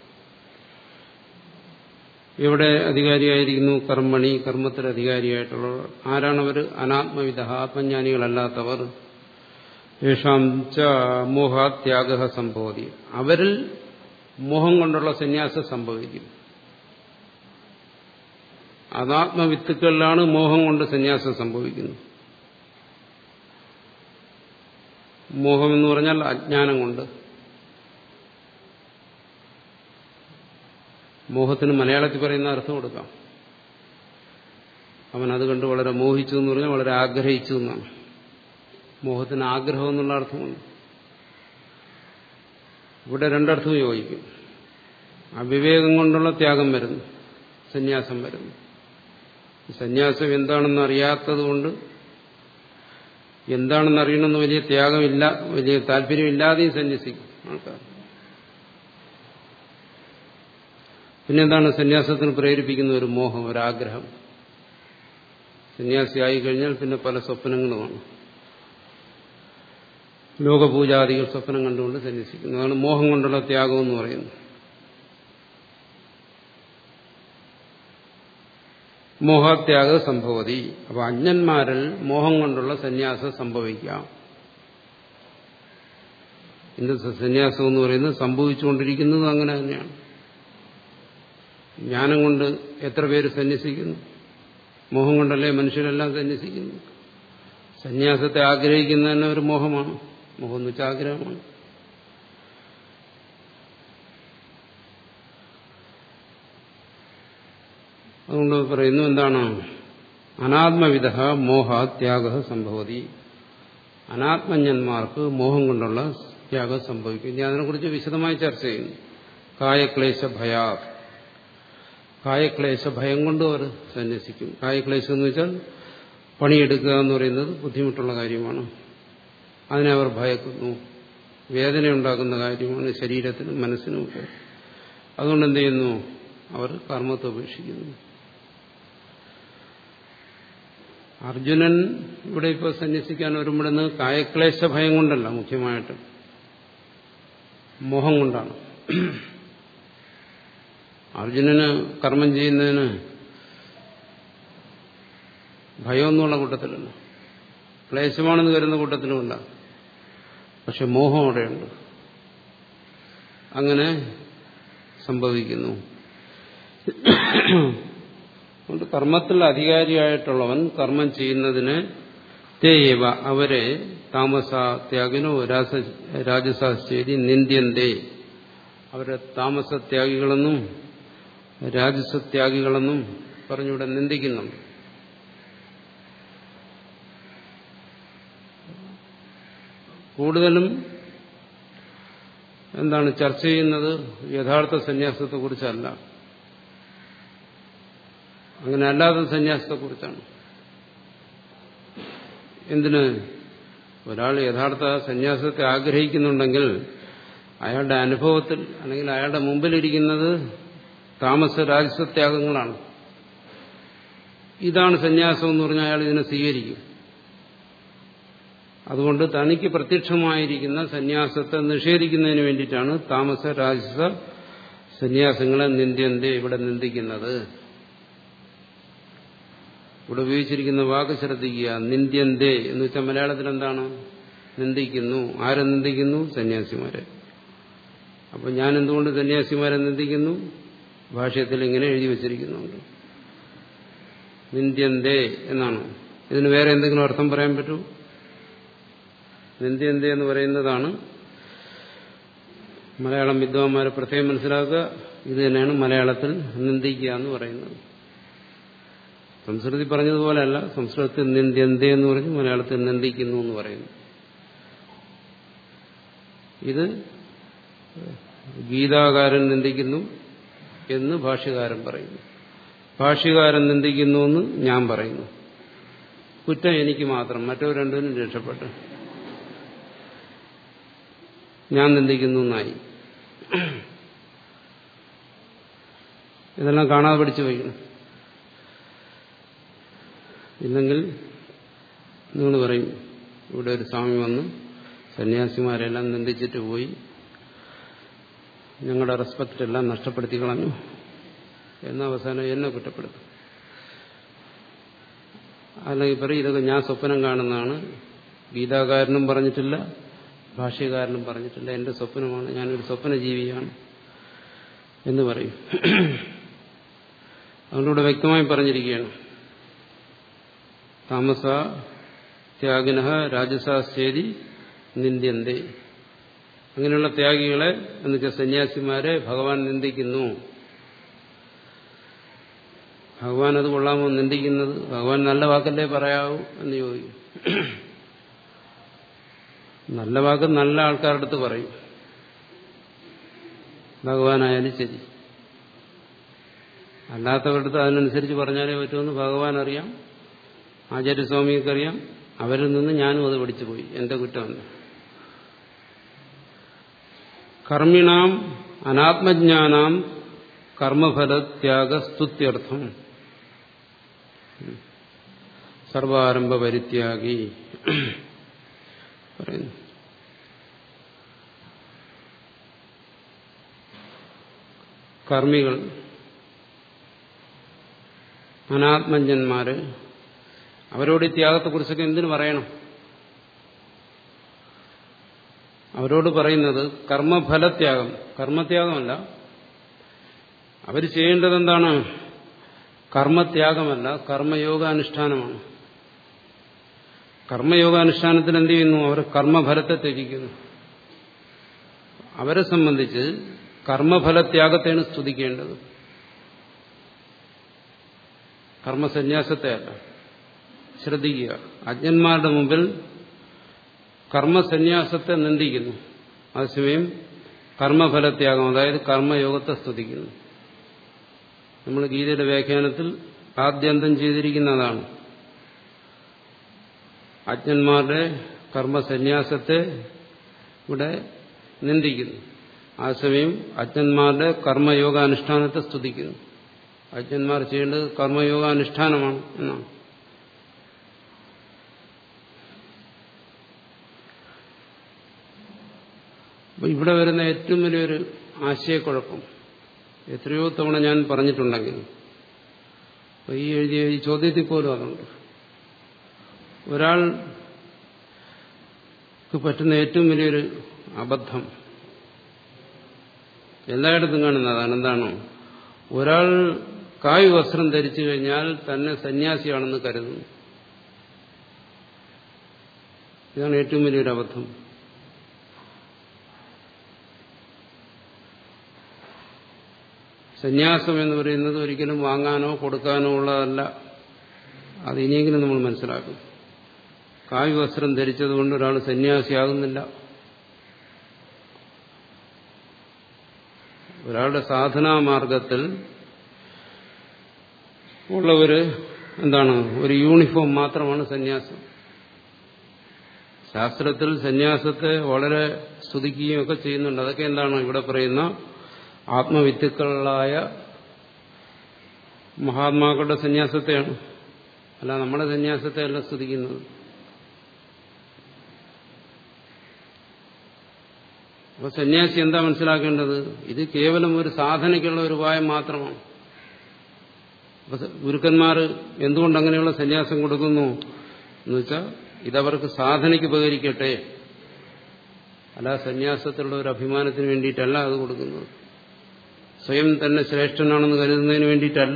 എവിടെ അധികാരിയായിരിക്കുന്നു കർമ്മണി കർമ്മത്തിൽ അധികാരിയായിട്ടുള്ളവർ ആരാണവർ അനാത്മവിധ ആത്മജ്ഞാനികളല്ലാത്തവർ യേഷാം ച മോഹാത്യാഗ സംഭവതി അവരിൽ മോഹം കൊണ്ടുള്ള സന്യാസം സംഭവിക്കും അനാത്മവിത്തുക്കളിലാണ് മോഹം കൊണ്ട് സന്യാസം സംഭവിക്കുന്നത് മോഹം എന്ന് പറഞ്ഞാൽ അജ്ഞാനം കൊണ്ട് മോഹത്തിന് മലയാളത്തിൽ പറയുന്ന അർത്ഥം കൊടുക്കാം അവൻ അത് കണ്ട് വളരെ മോഹിച്ചു എന്ന് പറഞ്ഞാൽ വളരെ ആഗ്രഹിച്ചു എന്നാണ് മോഹത്തിന് ആഗ്രഹം എന്നുള്ള അർത്ഥമുണ്ട് ഇവിടെ രണ്ടർത്ഥവും യോജിക്കും അവിവേകം കൊണ്ടുള്ള ത്യാഗം വരുന്നു സന്യാസം വരുന്നു സന്യാസം എന്താണെന്ന് അറിയാത്തതുകൊണ്ട് എന്താണെന്ന് അറിയണമെന്ന് വലിയ ത്യാഗമില്ല വലിയ താല്പര്യമില്ലാതെയും സന്യസിക്കും ആൾക്കാർ പിന്നെന്താണ് സന്യാസത്തിന് പ്രേരിപ്പിക്കുന്ന ഒരു മോഹം ഒരാഗ്രഹം സന്യാസിയായി കഴിഞ്ഞാൽ പിന്നെ പല സ്വപ്നങ്ങളുമാണ് ലോകപൂജാദികൾ സ്വപ്നം കണ്ടുകൊണ്ട് സന്യസിക്കുന്നു അതാണ് മോഹം കൊണ്ടുള്ള ത്യാഗം എന്ന് പറയുന്നത് മോഹത്യാഗ സംഭവതി അപ്പൊ അജ്ഞന്മാരിൽ മോഹം കൊണ്ടുള്ള സന്യാസം സംഭവിക്കാം ഇന്നത്തെ സന്യാസം എന്ന് പറയുന്നത് സംഭവിച്ചുകൊണ്ടിരിക്കുന്നത് അങ്ങനെ തന്നെയാണ് ജ്ഞാനം കൊണ്ട് എത്ര പേര് സന്യസിക്കുന്നു മോഹം കൊണ്ടല്ലേ മനുഷ്യരെല്ലാം സന്യസിക്കുന്നു സന്യാസത്തെ ആഗ്രഹിക്കുന്നതന്നെ ഒരു മോഹമാണ് മോഹം എന്ന് വെച്ചാൽ ആഗ്രഹമാണ് അതുകൊണ്ട് പറയുന്നു എന്താണ് അനാത്മവിധ മോഹ ത്യാഗ സംഭവതി അനാത്മജ്ഞന്മാർക്ക് മോഹം കൊണ്ടുള്ള ത്യാഗം സംഭവിക്കും ഞാൻ അതിനെക്കുറിച്ച് വിശദമായി ചർച്ച ചെയ്യുന്നു കായക്ലേശ ഭയാ കായക്ലേശ ഭയം കൊണ്ട് അവർ സന്യസിക്കും കായക്ലേശം എന്ന് വെച്ചാൽ പണിയെടുക്കുക എന്ന് പറയുന്നത് ബുദ്ധിമുട്ടുള്ള കാര്യമാണ് അതിനെ അവർ ഭയക്കുന്നു വേദന ഉണ്ടാക്കുന്ന കാര്യമാണ് ശരീരത്തിനും മനസ്സിനുമൊക്കെ അതുകൊണ്ട് എന്ത് ചെയ്യുന്നു അവർ കർമ്മത്തെ ഉപേക്ഷിക്കുന്നു അർജുനൻ ഇവിടെ ഇപ്പോൾ സന്യസിക്കാൻ വരുമ്പോഴെന്ന് കായക്ലേശ ഭയം കൊണ്ടല്ല മുഖ്യമായിട്ട് മോഹം കൊണ്ടാണ് അർജുനന് കർമ്മം ചെയ്യുന്നതിന് ഭയമൊന്നുമുള്ള കൂട്ടത്തിലല്ല ക്ലേശമാണെന്ന് വരുന്ന കൂട്ടത്തിലുമല്ല പക്ഷെ മോഹം അവിടെയുണ്ട് അങ്ങനെ സംഭവിക്കുന്നു അതുകൊണ്ട് കർമ്മത്തിൽ അധികാരിയായിട്ടുള്ളവൻ കർമ്മം ചെയ്യുന്നതിന് തേവ അവരെ താമസ ത്യാഗിനോ രാജസാശ്ചേരി നിന്ദ്യന്തേ അവരെ താമസത്യാഗികളെന്നും രാജസത്യാഗികളെന്നും പറഞ്ഞിവിടെ നിന്ദിക്കുന്നുണ്ട് കൂടുതലും എന്താണ് ചർച്ച ചെയ്യുന്നത് യഥാർത്ഥ സന്യാസത്തെക്കുറിച്ചല്ല അങ്ങനെ അല്ലാത്ത സന്യാസത്തെക്കുറിച്ചാണ് എന്തിന് ഒരാൾ യഥാർത്ഥ സന്യാസത്തെ ആഗ്രഹിക്കുന്നുണ്ടെങ്കിൽ അയാളുടെ അനുഭവത്തിൽ അല്ലെങ്കിൽ അയാളുടെ മുമ്പിലിരിക്കുന്നത് താമസ രാജസത്യാഗങ്ങളാണ് ഇതാണ് സന്യാസം എന്ന് പറഞ്ഞാൽ അയാൾ ഇതിനെ സ്വീകരിക്കും അതുകൊണ്ട് തനിക്ക് പ്രത്യക്ഷമായിരിക്കുന്ന സന്യാസത്തെ നിഷേധിക്കുന്നതിന് വേണ്ടിയിട്ടാണ് താമസ രാജസ സന്യാസങ്ങളെ നിന്ദ്യന്തെ ഇവിടെ നിന്ദിക്കുന്നത് ഇവിടെ ഉപയോഗിച്ചിരിക്കുന്ന വാക്ക് ശ്രദ്ധിക്കുക നിന്ദ്യന്തേ എന്ന് വെച്ചാൽ മലയാളത്തിൽ എന്താണ് നിന്ദിക്കുന്നു ആരെ നിന്ദിക്കുന്നു സന്യാസിമാരെ അപ്പൊ ഞാൻ എന്തുകൊണ്ട് സന്യാസിമാരെ നിന്ദിക്കുന്നു ഭാഷ്യത്തിൽ ഇങ്ങനെ എഴുതി വച്ചിരിക്കുന്നുണ്ട് നിന്ദ്യന്തേ എന്നാണ് ഇതിന് വേറെ എന്തെങ്കിലും അർത്ഥം പറയാൻ പറ്റൂ നിന്ദ്യന്തേ എന്ന് പറയുന്നതാണ് മലയാളം വിദ്വാന്മാരെ പ്രത്യേകം മനസ്സിലാക്കുക ഇത് തന്നെയാണ് മലയാളത്തിൽ നിന്ദിക്കുക എന്ന് പറയുന്നത് സംസ്കൃതി പറഞ്ഞതുപോലെയല്ല സംസ്കൃതത്തിൽ നിന്ദ്യന്തേ എന്ന് പറഞ്ഞ് മലയാളത്തിൽ നിന്ദിക്കുന്നു എന്ന് പറയുന്നു ഇത് ഗീതാകാരൻ നിന്ദിക്കുന്നു എന്ന് ഭാഷ്യകാരൻ പറയുന്നു ഭാഷ്യകാരൻ നിന്ദിക്കുന്നു എന്ന് ഞാൻ പറയുന്നു കുറ്റം എനിക്ക് മാത്രം മറ്റോ രണ്ടിനും രക്ഷപ്പെട്ടു ഞാൻ നിന്ദിക്കുന്നു എന്നായി ഇതെല്ലാം കാണാതെ പഠിച്ചു വയ്ക്കണം ഇല്ലെങ്കിൽ നിങ്ങൾ പറയും ഇവിടെ ഒരു സ്വാമി വന്ന് സന്യാസിമാരെല്ലാം നിന്ദിച്ചിട്ട് പോയി ഞങ്ങളുടെ റെസ്പെക്റ്റെല്ലാം നഷ്ടപ്പെടുത്തി കളഞ്ഞു എന്ന അവസാനം എന്നെ കുറ്റപ്പെടുത്തും അല്ലെങ്കിൽ പറയും ഇതൊക്കെ ഞാൻ സ്വപ്നം കാണുന്നതാണ് ഗീതാകാരനും പറഞ്ഞിട്ടില്ല ഭാഷ്യകാരനും പറഞ്ഞിട്ടില്ല എന്റെ സ്വപ്നമാണ് ഞാനൊരു സ്വപ്ന ജീവിയാണ് എന്ന് പറയും അതുകൊണ്ടിവിടെ വ്യക്തമായി പറഞ്ഞിരിക്കുകയാണ് താമസ ത്യാഗിന രാജസാശ്ചേരി നിന്ദ്യന്തേ അങ്ങനെയുള്ള ത്യാഗികളെ എന്ന് വെച്ചാൽ സന്യാസിമാരെ ഭഗവാൻ നിന്ദിക്കുന്നു ഭഗവാൻ അത് കൊള്ളാമോ നിന്ദിക്കുന്നത് ഭഗവാൻ നല്ല വാക്കല്ലേ പറയാവൂ എന്ന് ചോദിക്കും നല്ല വാക്ക് നല്ല ആൾക്കാരുടെ അടുത്ത് പറയും ഭഗവാനായാലും ശരി അല്ലാത്തവരുടെ അടുത്ത് അതിനനുസരിച്ച് പറഞ്ഞാലേ പറ്റുമെന്ന് ഭഗവാൻ അറിയാം ആചാര്യസ്വാമിക്കറിയാം അവരിൽ നിന്ന് ഞാനും അത് പഠിച്ചു പോയി എന്റെ കുറ്റമല്ല കർമ്മിണാം അനാത്മജ്ഞാനാം കർമ്മഫലത്യാഗസ്തുത്യർത്ഥം സർവാരംഭ പരിത്യാഗി പറയുന്നു കർമ്മികൾ അനാത്മജ്ഞന്മാര് അവരോട് ഈ ത്യാഗത്തെക്കുറിച്ചൊക്കെ എന്തിനു പറയണം അവരോട് പറയുന്നത് കർമ്മഫലത്യാഗം കർമ്മത്യാഗമല്ല അവർ ചെയ്യേണ്ടത് എന്താണ് കർമ്മത്യാഗമല്ല കർമ്മയോഗാനുഷ്ഠാനമാണ് കർമ്മയോഗാനുഷ്ഠാനത്തിൽ എന്ത് ചെയ്യുന്നു അവർ കർമ്മഫലത്തെ ത്യജിക്കുന്നു അവരെ സംബന്ധിച്ച് കർമ്മഫലത്യാഗത്തെയാണ് സ്തുതിക്കേണ്ടത് കർമ്മസന്യാസത്തെ അല്ല ശ്രദ്ധിക്കുക അജ്ഞന്മാരുടെ മുമ്പിൽ കർമ്മസന്യാസത്തെ നിന്ദിക്കുന്നു അതേസമയം കർമ്മഫലത്യാഗം അതായത് കർമ്മയോഗത്തെ സ്തുതിക്കുന്നു നമ്മൾ ഗീതയുടെ വ്യാഖ്യാനത്തിൽ ആദ്യന്തം ചെയ്തിരിക്കുന്നതാണ് അജ്ഞന്മാരുടെ കർമ്മസന്യാസത്തെ ഇവിടെ നിന്ദിക്കുന്നു അതേസമയം അജ്ഞന്മാരുടെ കർമ്മയോഗാനുഷ്ഠാനത്തെ സ്തുതിക്കുന്നു അജ്ഞന്മാർ ചെയ്യേണ്ടത് കർമ്മയോഗാനുഷ്ഠാനമാണ് എന്നാണ് അപ്പൊ ഇവിടെ വരുന്ന ഏറ്റവും വലിയൊരു ആശയക്കുഴപ്പം എത്രയോ തവണ ഞാൻ പറഞ്ഞിട്ടുണ്ടെങ്കിൽ അപ്പൊ ഈ എഴുതിയ ഈ ചോദ്യത്തിൽ പോലും അതുണ്ട് ഒരാൾക്ക് പറ്റുന്ന ഏറ്റവും വലിയൊരു അബദ്ധം എല്ലായിടത്തും കാണുന്നതാണ് എന്താണോ ഒരാൾ കായ് വസ്ത്രം ധരിച്ചു കഴിഞ്ഞാൽ തന്നെ സന്യാസിയാണെന്ന് കരുതുന്നു ഇതാണ് ഏറ്റവും വലിയൊരു അബദ്ധം സന്യാസം എന്ന് പറയുന്നത് ഒരിക്കലും വാങ്ങാനോ കൊടുക്കാനോ ഉള്ളതല്ല അത് ഇനിയെങ്കിലും നമ്മൾ മനസ്സിലാക്കും കാവ്യ വസ്ത്രം ധരിച്ചതുകൊണ്ട് ഒരാൾ സന്യാസിയാകുന്നില്ല ഒരാളുടെ സാധനാ മാർഗത്തിൽ ഉള്ളവര് എന്താണ് ഒരു യൂണിഫോം മാത്രമാണ് സന്യാസം ശാസ്ത്രത്തിൽ സന്യാസത്തെ വളരെ സ്തുതിക്കുകയും ഒക്കെ ചെയ്യുന്നുണ്ട് അതൊക്കെ എന്താണ് ഇവിടെ പറയുന്ന ആത്മവിത്തുക്കളായ മഹാത്മാക്കളുടെ സന്യാസത്തെയാണ് അല്ല നമ്മുടെ സന്യാസത്തെ അല്ല സ്തുതിക്കുന്നത് അപ്പൊ സന്യാസി എന്താ മനസ്സിലാക്കേണ്ടത് ഇത് കേവലം ഒരു സാധനയ്ക്കുള്ള ഒരു ഉപായം മാത്രമാണ് അപ്പൊ ഗുരുക്കന്മാർ എന്തുകൊണ്ട് അങ്ങനെയുള്ള സന്യാസം കൊടുക്കുന്നു എന്ന് വെച്ചാൽ ഇതവർക്ക് സാധനയ്ക്ക് ഉപകരിക്കട്ടെ അല്ല സന്യാസത്തിലുള്ള ഒരു അഭിമാനത്തിന് വേണ്ടിയിട്ടല്ല അത് കൊടുക്കുന്നത് സ്വയം തന്നെ ശ്രേഷ്ഠനാണെന്ന് കരുതുന്നതിന് വേണ്ടിയിട്ടല്ല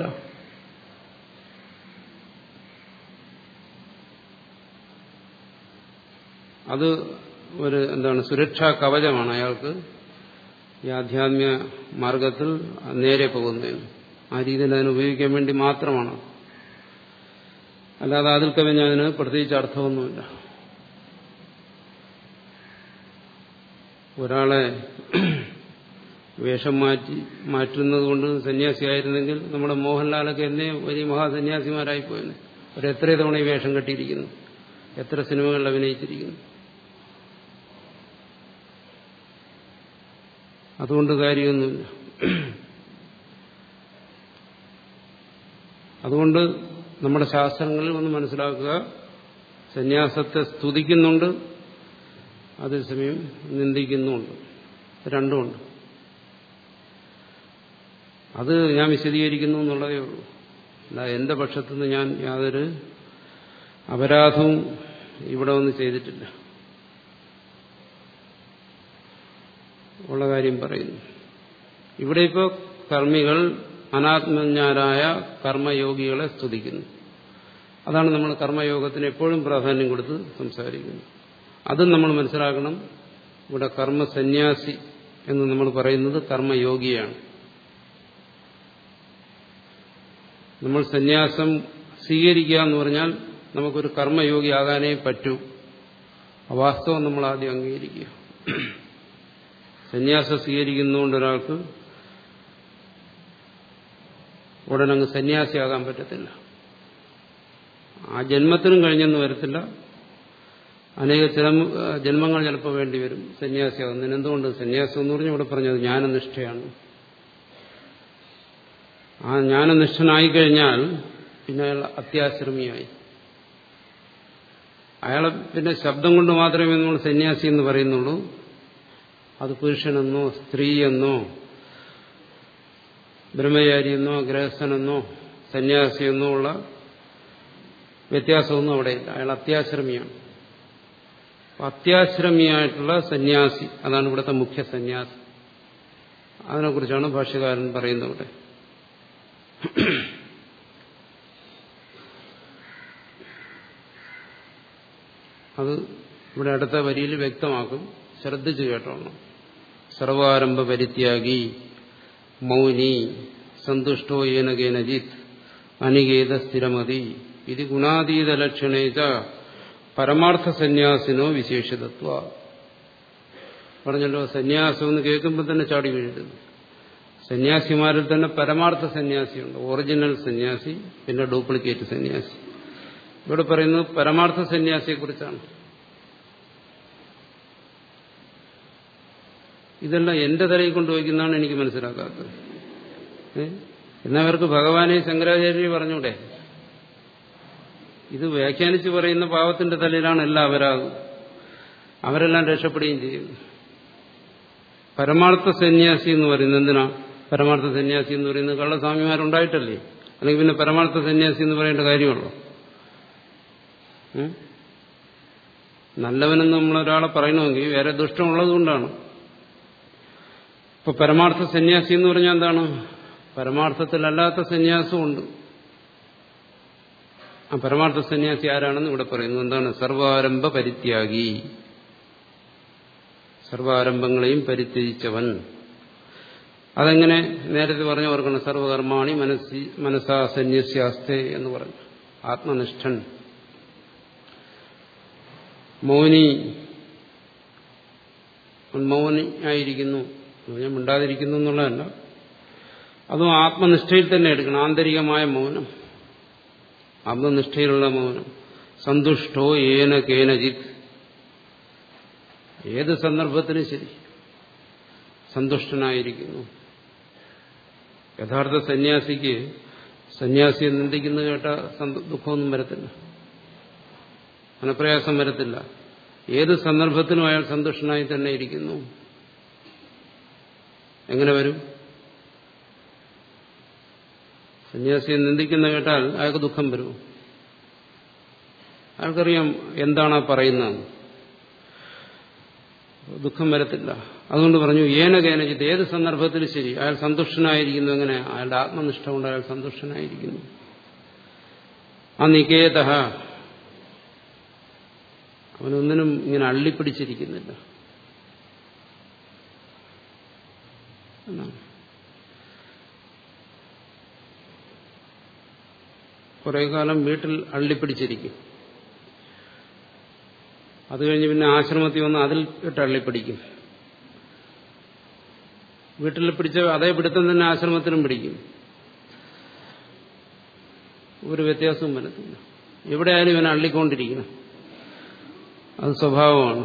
അത് ഒരു എന്താണ് സുരക്ഷാ കവചമാണ് അയാൾക്ക് ഈ ആധ്യാത്മിക മാർഗത്തിൽ നേരെ പോകുന്നതിന് ആ രീതിയിൽ അതിന് ഉപയോഗിക്കാൻ വേണ്ടി മാത്രമാണ് അല്ലാതെ അതിൽ കവിഞ്ഞ അതിന് പ്രത്യേകിച്ച് അർത്ഥമൊന്നുമില്ല ഒരാളെ വേഷം മാറ്റി മാറ്റുന്നത് കൊണ്ട് സന്യാസിയായിരുന്നെങ്കിൽ നമ്മുടെ മോഹൻലാലൊക്കെ എന്നേ വലിയ മഹാസന്യാസിമാരായിപ്പോയെന്ന് ഒരു എത്ര തവണ ഈ വേഷം കെട്ടിയിരിക്കുന്നു എത്ര സിനിമകളിൽ അഭിനയിച്ചിരിക്കുന്നു അതുകൊണ്ട് കാര്യമൊന്നുമില്ല അതുകൊണ്ട് നമ്മുടെ ശാസ്ത്രങ്ങളിൽ ഒന്ന് മനസ്സിലാക്കുക സന്യാസത്തെ സ്തുതിക്കുന്നുണ്ട് അതേസമയം നിന്ദിക്കുന്നുമുണ്ട് രണ്ടുമുണ്ട് അത് ഞാൻ വിശദീകരിക്കുന്നു എന്നുള്ളതേ ഉള്ളൂ അല്ല എന്റെ പക്ഷത്തുനിന്ന് ഞാൻ യാതൊരു അപരാധവും ഇവിടെ ഒന്നും ചെയ്തിട്ടില്ല ഉള്ള കാര്യം പറയുന്നു ഇവിടെ ഇപ്പോൾ കർമ്മികൾ അനാത്മജ്ഞാരായ കർമ്മയോഗികളെ സ്തുതിക്കുന്നു അതാണ് നമ്മൾ കർമ്മയോഗത്തിന് എപ്പോഴും പ്രാധാന്യം കൊടുത്ത് സംസാരിക്കുന്നത് അതും നമ്മൾ മനസ്സിലാക്കണം ഇവിടെ കർമ്മസന്യാസി എന്ന് നമ്മൾ പറയുന്നത് കർമ്മയോഗിയാണ് നമ്മൾ സന്യാസം സ്വീകരിക്കുക എന്ന് പറഞ്ഞാൽ നമുക്കൊരു കർമ്മയോഗിയാകാനേ പറ്റൂ അവാസ്തവം നമ്മൾ ആദ്യം അംഗീകരിക്കുക സന്യാസം സ്വീകരിക്കുന്നതുകൊണ്ട് ഒരാൾക്ക് ഉടനങ്ങ് സന്യാസിയാകാൻ പറ്റത്തില്ല ആ ജന്മത്തിനും കഴിഞ്ഞെന്ന് വരത്തില്ല അനേക ചില ജന്മങ്ങൾ ചിലപ്പോൾ വേണ്ടി വരും സന്യാസിയാകുന്നതിന് എന്തുകൊണ്ട് സന്യാസം എന്ന് പറഞ്ഞാൽ ഇവിടെ പറഞ്ഞത് ജ്ഞാനനിഷ്ഠയാണ് ആ ജ്ഞാനനിഷ്ഠനായി കഴിഞ്ഞാൽ പിന്നെ അയാൾ അത്യാശ്രമിയായി അയാളെ പിന്നെ ശബ്ദം കൊണ്ട് മാത്രമേ നമ്മൾ സന്യാസി എന്ന് പറയുന്നുള്ളൂ അത് പുരുഷനെന്നോ സ്ത്രീയെന്നോ ബ്രഹ്മചാരിയെന്നോ ഗൃഹസ്ഥനെന്നോ സന്യാസിയെന്നോ ഉള്ള വ്യത്യാസമൊന്നും അവിടെയില്ല അയാൾ അത്യാശ്രമിയാണ് അത്യാശ്രമിയായിട്ടുള്ള സന്യാസി അതാണ് ഇവിടുത്തെ മുഖ്യ സന്യാസി അതിനെക്കുറിച്ചാണ് ഭാഷ്യകാരൻ പറയുന്നത് ഇവിടെ അത് ഇവിടെ അടുത്ത വരിയിൽ വ്യക്തമാക്കും ശ്രദ്ധിച്ചു കേട്ടോണം സർവാരംഭ പരിത്യാഗി മൗനി സന്തുഷ്ടോ ഏന കേനജിത് അനികേത സ്ഥിരമതി ഇത് ഗുണാതീത ലക്ഷണേച്ച പരമാർത്ഥ സന്യാസിനോ വിശേഷിതത്വ പറഞ്ഞല്ലോ സന്യാസം എന്ന് കേൾക്കുമ്പോൾ തന്നെ ചാടി വീഴുന്നത് സന്യാസിമാരിൽ തന്നെ പരമാർത്ഥ സന്യാസിയുണ്ട് ഒറിജിനൽ സന്യാസി പിന്നെ ഡ്യൂപ്ലിക്കേറ്റ് സന്യാസി ഇവിടെ പറയുന്നത് പരമാർത്ഥ സന്യാസിയെക്കുറിച്ചാണ് ഇതെല്ലാം എന്റെ തലയിൽ കൊണ്ടുപോയിക്കുന്നതാണ് എനിക്ക് മനസ്സിലാക്കാത്തത് എന്നവർക്ക് ഭഗവാനെ ശങ്കരാചാര്യ പറഞ്ഞൂടെ ഇത് വ്യാഖ്യാനിച്ച് പറയുന്ന പാവത്തിന്റെ തലയിലാണ് എല്ലാം അവരാകും അവരെല്ലാം രക്ഷപ്പെടുകയും ചെയ്യും പരമാർത്ഥ സന്യാസി എന്ന് പറയുന്നത് എന്തിനാ പരമാർത്ഥ സന്യാസി എന്ന് പറയുന്നത് കള്ളസ്വാമിമാരുണ്ടായിട്ടല്ലേ അല്ലെങ്കിൽ പിന്നെ പരമാർത്ഥ സന്യാസി എന്ന് പറയേണ്ട കാര്യമുള്ളൂ നല്ലവനെന്ന് നമ്മളൊരാളെ പറയണമെങ്കിൽ വേറെ ദുഷ്ടമുള്ളത് കൊണ്ടാണ് ഇപ്പൊ പരമാർത്ഥ സന്യാസി എന്ന് പറഞ്ഞാൽ എന്താണ് പരമാർത്ഥത്തിലല്ലാത്ത സന്യാസമുണ്ട് ആ പരമാർത്ഥ സന്യാസി ആരാണെന്ന് ഇവിടെ പറയുന്നു എന്താണ് സർവാരംഭ പരിത്യാഗി സർവാരംഭങ്ങളെയും പരിത്യജിച്ചവൻ അതെങ്ങനെ നേരത്തെ പറഞ്ഞ ഓർക്കണം സർവകർമാണി മനസ്സി മനസ്സാ സന്യസ്യാസ്തേ എന്ന് പറഞ്ഞു ആത്മനിഷ്ഠൻ മൗനി മൗനി ആയിരിക്കുന്നു ഞാൻ മിണ്ടാതിരിക്കുന്നു എന്നുള്ളതല്ല അതും ആത്മനിഷ്ഠയിൽ തന്നെ എടുക്കണം ആന്തരികമായ മൗനം ആത്മനിഷ്ഠയിലുള്ള മൗനം സന്തുഷ്ടോ ഏന കേനജിത് ഏത് സന്ദർഭത്തിനും ശരി സന്തുഷ്ടനായിരിക്കുന്നു യഥാർത്ഥ സന്യാസിക്ക് സന്യാസിയെ നിന്ദിക്കുന്നത് കേട്ട ദുഃഖമൊന്നും വരത്തില്ല മനപ്രയാസം വരത്തില്ല ഏത് സന്ദർഭത്തിനും അയാൾ സന്തുഷ്ടനായി തന്നെ ഇരിക്കുന്നു എങ്ങനെ വരും സന്യാസിയെ നിന്ദിക്കുന്ന കേട്ടാൽ അയാൾക്ക് ദുഃഖം വരും അയാൾക്കറിയാം എന്താണ് ആ പറയുന്നത് ദുഃഖം വരത്തില്ല അതുകൊണ്ട് പറഞ്ഞു ഏന കേനജിത്ത് ഏത് സന്ദർഭത്തിലും ശരി അയാൾ സന്തുഷ്ടനായിരിക്കുന്നു എങ്ങനെ അയാളുടെ ആത്മനിഷ്ഠ കൊണ്ട് അയാൾ സന്തുഷ്ടനായിരിക്കുന്നു ആ നികേത അവനൊന്നിനും ഇങ്ങനെ അള്ളിപ്പിടിച്ചിരിക്കുന്നില്ല കുറെ കാലം വീട്ടിൽ അള്ളിപ്പിടിച്ചിരിക്കും അത് കഴിഞ്ഞ് പിന്നെ ആശ്രമത്തിൽ വന്ന് അതിൽ ഇട്ട് അള്ളിപ്പിടിക്കും വീട്ടിൽ പിടിച്ച അതേ പിടുത്തം തന്നെ ആശ്രമത്തിലും പിടിക്കും ഒരു വ്യത്യാസവും വരത്തില്ല എവിടെയായാലും ഇവനെ അള്ളിക്കൊണ്ടിരിക്കണം അത് സ്വഭാവമാണ്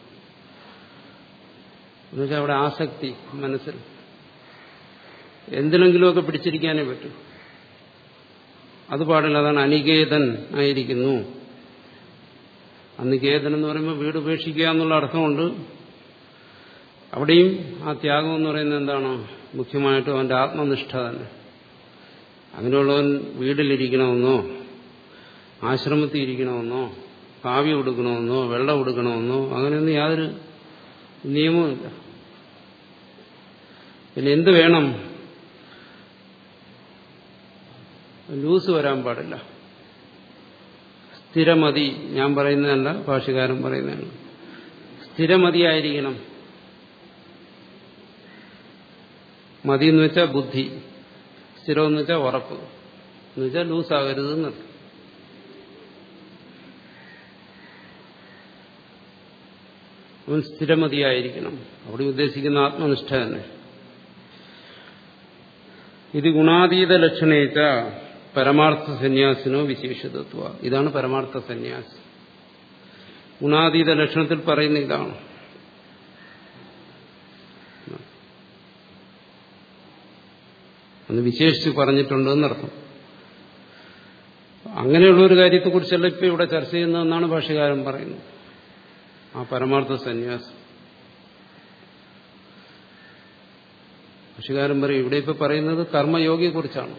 എന്നുവെച്ചാൽ അവിടെ ആസക്തി മനസ്സിൽ എന്തിനെങ്കിലുമൊക്കെ പിടിച്ചിരിക്കാനേ പറ്റൂ അത് പാടില്ല അതാണ് അനികേതൻ ആയിരിക്കുന്നു അനികേതൻ എന്ന് പറയുമ്പോൾ വീട് ഉപേക്ഷിക്കുക എന്നുള്ള അർത്ഥമുണ്ട് അവിടെയും ആ ത്യാഗം എന്ന് പറയുന്നത് എന്താണ് മുഖ്യമായിട്ടും അവന്റെ ആത്മനിഷ്ഠ തന്നെ അങ്ങനെയുള്ളവൻ വീട്ടിലിരിക്കണമെന്നോ ആശ്രമത്തിൽ ഇരിക്കണമെന്നോ കാവ്യം കൊടുക്കണമെന്നോ വെള്ളം കൊടുക്കണമെന്നോ അങ്ങനെയൊന്നും യാതൊരു നിയമവുമില്ല പിന്നെ എന്ത് വേണം ലൂസ് വരാൻ പാടില്ല സ്ഥിരമതി ഞാൻ പറയുന്നതല്ല ഭാഷകാരൻ പറയുന്നതാണ് സ്ഥിരമതിയായിരിക്കണം മതി എന്ന് വെച്ചാൽ ബുദ്ധി സ്ഥിരം എന്ന് വെച്ചാൽ ഉറപ്പ് എന്ന് വെച്ചാൽ ലൂസാകരുത്. ലൂസാകരുത്. എന്നർത്ഥം. സ്ഥിരമതി. സ്ഥിരമതി എന്ന് വെച്ചാൽ ബുദ്ധി സ്ഥിരം എന്ന് വെച്ചാൽ ഉറപ്പ് എന്ന് വെച്ചാൽ ലൂസാകരുത്. എന്നർത്ഥം. സ്ഥിരമതി. എന്ന് വെച്ചാൽ ലൂസാകരുത്. എന്നർത്ഥം. സ്ഥിരമതി. എന്ന് വെച്ചാൽ ബുദ്ധി സ്ഥിരം എന്ന് വെച്ചാൽ ഉറപ്പ് എന്ന് വെച്ചാൽ ലൂസാകരുത്. എന്നർത്ഥം. അവൻ സ്ഥിരമതിയായിരിക്കണം അവിടെ ഉദ്ദേശിക്കുന്ന ആത്മനിഷ്ഠ തന്നെ ഇത് ഗുണാതീത ലക്ഷണേച്ച പരമാർത്ഥ സന്യാസിനോ വിശേഷതത്വ ഇതാണ് പരമാർത്ഥ സന്യാസി ഗുണാതീത ലക്ഷണത്തിൽ പറയുന്ന ഇതാണ് അന്ന് വിശേഷിച്ച് പറഞ്ഞിട്ടുണ്ട് എന്നർത്ഥം അങ്ങനെയുള്ള ഒരു കാര്യത്തെക്കുറിച്ചല്ല ഇപ്പൊ ഇവിടെ ചർച്ച ചെയ്യുന്നതെന്നാണ് ഭാഷകാരൻ പറയുന്നത് ആ പരമാർത്ഥ സന്യാസം ഭാഷകാരൻ പറയും ഇവിടെ ഇപ്പൊ പറയുന്നത് കർമ്മയോഗിയെക്കുറിച്ചാണ്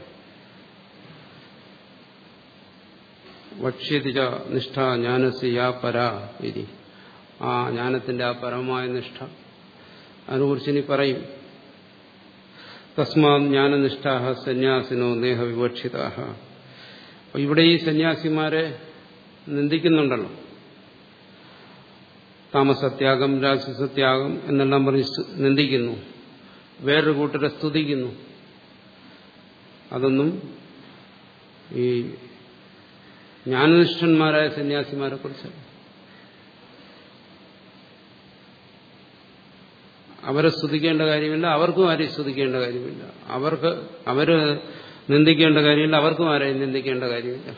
വക്ഷ്യതിജ നിഷ്ഠ ജ്ഞാനസ് യാ പരാ ഇരി ആ ജ്ഞാനത്തിന്റെ ആ പരമമായ നിഷ്ഠ അതിനെക്കുറിച്ച് ഇനി പറയും തസ്മാ ജ്ഞാനനിഷ്ഠാഹ സന്യാസിനോ നേഹവിവക്ഷിതാഹ അപ്പൊ ഇവിടെ ഈ സന്യാസിമാരെ നിന്ദിക്കുന്നുണ്ടല്ലോ താമസത്യാഗം രാജസത്യാഗം എന്നെല്ലാം പറഞ്ഞ് നിന്ദിക്കുന്നു വേറൊരു കൂട്ടരെ സ്തുതിക്കുന്നു അതൊന്നും ഈ ജ്ഞാനനിഷ്ഠന്മാരായ സന്യാസിമാരെ കുറിച്ചല്ല അവരെ സ്തുതിക്കേണ്ട കാര്യമില്ല അവർക്കും ആരെയും സ്തുതിക്കേണ്ട കാര്യമില്ല അവർക്ക് അവര് നിന്ദിക്കേണ്ട കാര്യമില്ല അവർക്കും ആരെയും നിന്ദിക്കേണ്ട കാര്യമില്ല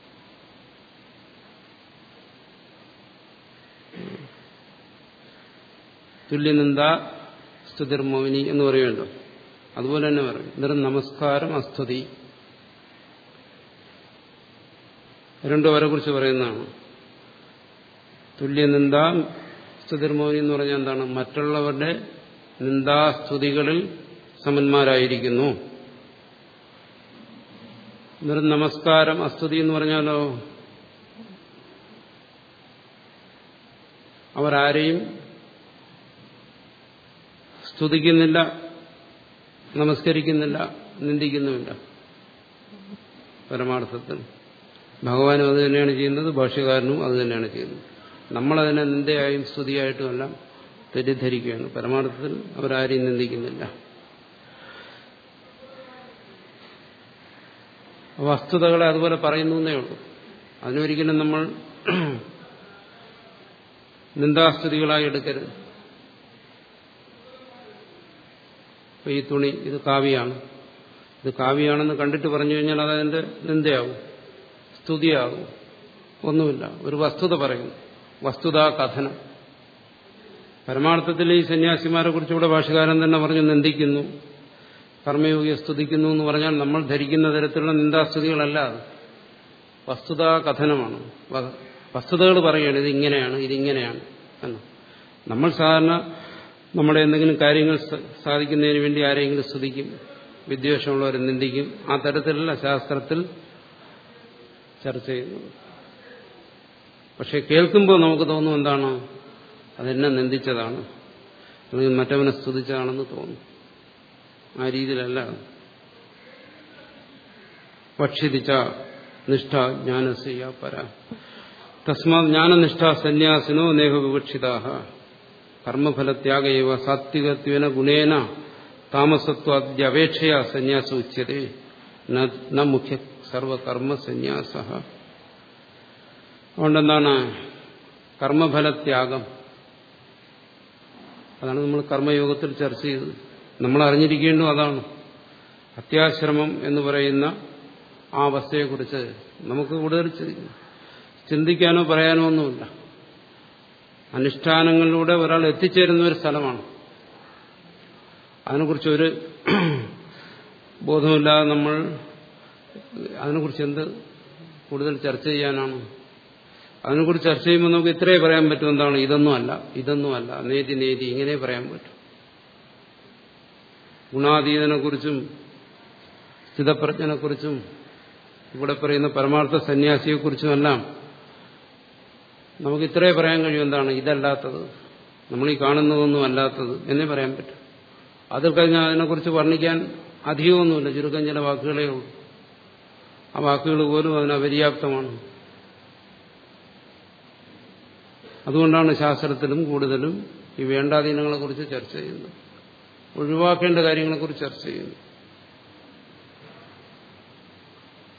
തുല്യനിന്ദ സ്തുതിർമോഹിനി എന്ന് പറയുമല്ലോ അതുപോലെ തന്നെ പറയും നിർ നമസ്കാരം അസ്തുതി രണ്ടും അവരെ കുറിച്ച് പറയുന്നതാണ് തുല്യനിന്ദ സ്തുതിർമോഹിനി എന്ന് പറഞ്ഞാൽ എന്താണ് മറ്റുള്ളവരുടെ നിന്ദാസ്തുതികളിൽ സമന്മാരായിരിക്കുന്നു നമസ്കാരം അസ്തുതി എന്ന് പറഞ്ഞാലോ അവരാരെയും സ്തുതിക്കുന്നില്ല നമസ്കരിക്കുന്നില്ല നിന്ദിക്കുന്നുമില്ല പരമാർത്ഥത്തിൽ ഭഗവാനും അത് തന്നെയാണ് ചെയ്യുന്നത് ഭാഷ്യകാരനും അത് തന്നെയാണ് ചെയ്യുന്നത് നമ്മളതിനെ നിന്ദയായും സ്തുതിയായിട്ടും എല്ലാം തെറ്റിദ്ധരിക്കുകയാണ് പരമാർത്ഥത്തിൽ അവരാരെയും നിന്ദിക്കുന്നില്ല വസ്തുതകളെ അതുപോലെ പറയുന്നു എന്നേ ഉള്ളൂ അതിനൊരിക്കലും നമ്മൾ നിന്ദാസ്തുതികളായി എടുക്കരുത് ഈ തുണി ഇത് കാവ്യാണ് ഇത് കാവ്യാണെന്ന് കണ്ടിട്ട് പറഞ്ഞു കഴിഞ്ഞാൽ അതതിന്റെ നിന്ദയാവും സ്തുതിയാകും ഒന്നുമില്ല ഒരു വസ്തുത പറയുന്നു വസ്തുതാ കഥനം പരമാർത്ഥത്തിൽ ഈ സന്യാസിമാരെ കുറിച്ച് ഇവിടെ ഭാഷകാരൻ തന്നെ പറഞ്ഞു നിന്ദിക്കുന്നു കർമ്മയോഗിയെ സ്തുതിക്കുന്നു എന്ന് പറഞ്ഞാൽ നമ്മൾ ധരിക്കുന്ന തരത്തിലുള്ള നിന്ദാസ്തുതികളല്ല അത് വസ്തുതാ കഥനമാണ് വസ്തുതകൾ പറയുകയാണ് ഇത് ഇങ്ങനെയാണ് ഇതിങ്ങനെയാണ് എന്ന് നമ്മൾ സാധാരണ നമ്മുടെ എന്തെങ്കിലും കാര്യങ്ങൾ സാധിക്കുന്നതിന് വേണ്ടി ആരെങ്കിലും സ്തുതിക്കും വിദ്വേഷമുള്ളവരെ നിന്ദിക്കും ആ തരത്തിലുള്ള ശാസ്ത്രത്തിൽ ചർച്ച ചെയ്യുന്നത് പക്ഷെ കേൾക്കുമ്പോൾ നമുക്ക് തോന്നും എന്താണ് അതെന്നെ നിന്ദിച്ചതാണ് അല്ലെങ്കിൽ മറ്റവനെ സ്തുതിച്ചതാണെന്ന് തോന്നും ആ രീതിയിലല്ല പക്ഷിതിച്ച നിഷ്ഠ ജ്ഞാനസ്യ പര തസ്മാ ജ്ഞാനനിഷ്ഠ സന്യാസിനോ നേഹ വിവക്ഷിതാഹ കർമ്മഫലത്യാഗൈവ സാത്വികത്വേന ഗുണേന താമസത്വാദ്യപേക്ഷയാ സന്യാസ ഉച്യത്തെ ന മുഖ്യ സർവകർമ്മ സന്യാസ അതുകൊണ്ടെന്താണ് കർമ്മഫലത്യാഗം അതാണ് നമ്മൾ കർമ്മയോഗത്തിൽ ചർച്ച ചെയ്തത് നമ്മൾ അറിഞ്ഞിരിക്കേണ്ടതും അതാണ് അത്യാശ്രമം എന്ന് പറയുന്ന ആ അവസ്ഥയെക്കുറിച്ച് നമുക്ക് കൂടുതൽ ചിന്തിക്കാനോ പറയാനോ ഒന്നുമില്ല അനുഷ്ഠാനങ്ങളിലൂടെ ഒരാൾ എത്തിച്ചേരുന്ന ഒരു സ്ഥലമാണ് അതിനെക്കുറിച്ച് ഒരു ബോധമില്ലാതെ നമ്മൾ അതിനെക്കുറിച്ച് എന്ത് കൂടുതൽ ചർച്ച ചെയ്യാനാണ് അതിനെക്കുറിച്ച് ചർച്ച ചെയ്യുമ്പോൾ നമുക്ക് ഇത്രേ പറയാൻ പറ്റും എന്താണ് ഇതൊന്നും അല്ല ഇതൊന്നും അല്ല നേതി നേതി ഇങ്ങനെ പറയാൻ പറ്റും ഗുണാതീതനെക്കുറിച്ചും സ്ഥിതപ്രജ്ഞനെക്കുറിച്ചും ഇവിടെ പറയുന്ന പരമാർത്ഥ സന്യാസിയെക്കുറിച്ചുമെല്ലാം നമുക്ക് ഇത്രേ പറയാൻ കഴിയും എന്താണ് ഇതല്ലാത്തത് നമ്മൾ ഈ കാണുന്നതൊന്നും അല്ലാത്തത് എന്നേ പറയാൻ പറ്റും അതിൽ കഴിഞ്ഞാൽ അതിനെക്കുറിച്ച് വർണ്ണിക്കാൻ അധികമൊന്നുമില്ല ചുരുക്കം ചില വാക്കുകളേ ഉള്ളൂ ആ വാക്കുകൾ പോലും അതിന് അപര്യാപ്തമാണ് അതുകൊണ്ടാണ് ശാസ്ത്രത്തിലും കൂടുതലും ഈ വേണ്ടാധീനങ്ങളെക്കുറിച്ച് ചർച്ച ചെയ്യുന്നത് ഒഴിവാക്കേണ്ട കാര്യങ്ങളെക്കുറിച്ച് ചർച്ച ചെയ്യുന്നു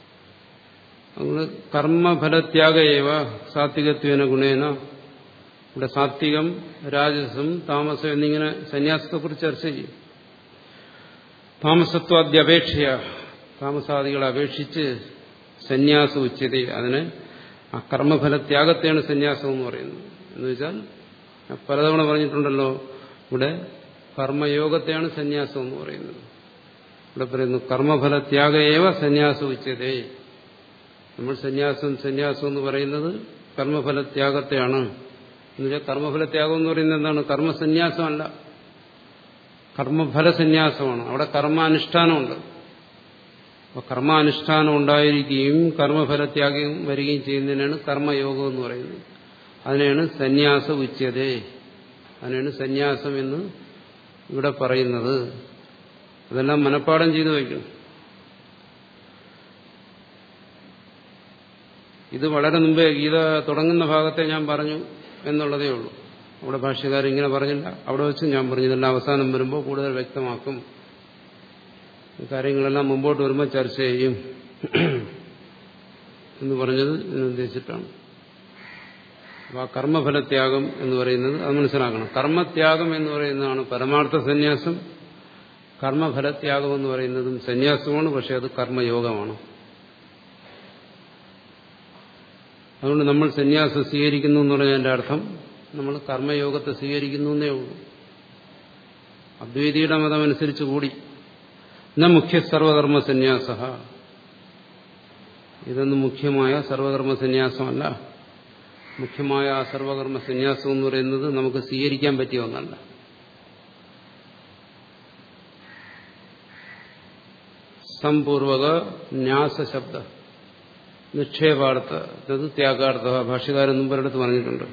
അതുകൊണ്ട് കർമ്മഫലത്യാഗയേവ സാത്വികത്വേന ഗുണേന ഇവിടെ സാത്വികം രാജസം താമസം എന്നിങ്ങനെ സന്യാസത്തെക്കുറിച്ച് ചർച്ച ചെയ്യും താമസത്വാദ്യപേക്ഷയ താമസാദികളെ അപേക്ഷിച്ച് സന്യാസ ഉച്ചത അതിന് ആ കർമ്മഫലത്യാഗത്തെയാണ് സന്യാസം എന്ന് പറയുന്നത് എന്ന് വെച്ചാൽ ഞാൻ പലതവണ പറഞ്ഞിട്ടുണ്ടല്ലോ ഇവിടെ കർമ്മയോഗത്തെയാണ് സന്യാസം എന്ന് പറയുന്നത് ഇവിടെ പറയുന്നു കർമ്മഫലത്യാഗേവ സന്യാസ ഉച്ചതേ നമ്മൾ സന്യാസം സന്യാസം എന്ന് പറയുന്നത് കർമ്മഫലത്യാഗത്തെയാണ് എന്നുവെച്ചാൽ കർമ്മഫലത്യാഗം എന്ന് പറയുന്നത് എന്താണ് കർമ്മസന്യാസമല്ല കർമ്മഫല സന്യാസമാണ് അവിടെ കർമാനുഷ്ഠാനമുണ്ട് അപ്പോൾ കർമാനുഷ്ഠാനം ഉണ്ടായിരിക്കുകയും കർമ്മഫലത്യാഗം വരികയും ചെയ്യുന്നതിനാണ് കർമ്മയോഗം എന്ന് പറയുന്നത് അതിനെയാണ് സന്യാസ ഉച്ചതേ അതിനാണ് സന്യാസം എന്ന് ഇവിടെ പറയുന്നത് അതെല്ലാം മനഃപ്പാടം ചെയ്തു വയ്ക്കണം ഇത് വളരെ മുമ്പേ ഗീത തുടങ്ങുന്ന ഭാഗത്തെ ഞാൻ പറഞ്ഞു എന്നുള്ളതേ ഉള്ളൂ അവിടെ ഭാഷ്യകാരൻ ഇങ്ങനെ പറഞ്ഞില്ല അവിടെ വെച്ച് ഞാൻ പറഞ്ഞു ഇതെല്ലാം അവസാനം വരുമ്പോൾ കൂടുതൽ വ്യക്തമാക്കും ഈ കാര്യങ്ങളെല്ലാം മുമ്പോട്ട് വരുമ്പോൾ ചർച്ച ചെയ്യും എന്ന് പറഞ്ഞത് ഇതിനുദ്ദേശിച്ചിട്ടാണ് അപ്പോൾ ആ കർമ്മഫലത്യാഗം എന്ന് പറയുന്നത് അത് മനസ്സിലാക്കണം കർമ്മത്യാഗം എന്ന് പറയുന്നതാണ് പരമാർത്ഥ സന്യാസം കർമ്മഫലത്യാഗം എന്ന് പറയുന്നതും സന്യാസമാണ് പക്ഷെ അത് കർമ്മയോഗമാണ് അതുകൊണ്ട് നമ്മൾ സന്യാസം സ്വീകരിക്കുന്നു എന്ന് പറഞ്ഞതിന്റെ അർത്ഥം നമ്മൾ കർമ്മയോഗത്തെ സ്വീകരിക്കുന്നു എന്നേ ഉള്ളൂ അദ്വൈതിയുടെ മതമനുസരിച്ച് കൂടി ന മുഖ്യ സർവകർമ്മ സന്യാസ ഇതൊന്നും മുഖ്യമായ സർവകർമ്മ സന്യാസമല്ല മുഖ്യമായ ആ സർവകർമ്മ സന്യാസം എന്ന് പറയുന്നത് നമുക്ക് സ്വീകരിക്കാൻ പറ്റിയ ഒന്നല്ല സംപൂർവക ന്യാസശബ്ദ നിക്ഷേപാർത്ഥ അത് ത്യാഗാർത്ഥ ഭാഷ്യകാരൻ മുമ്പൊരിടത്ത് പറഞ്ഞിട്ടുണ്ട്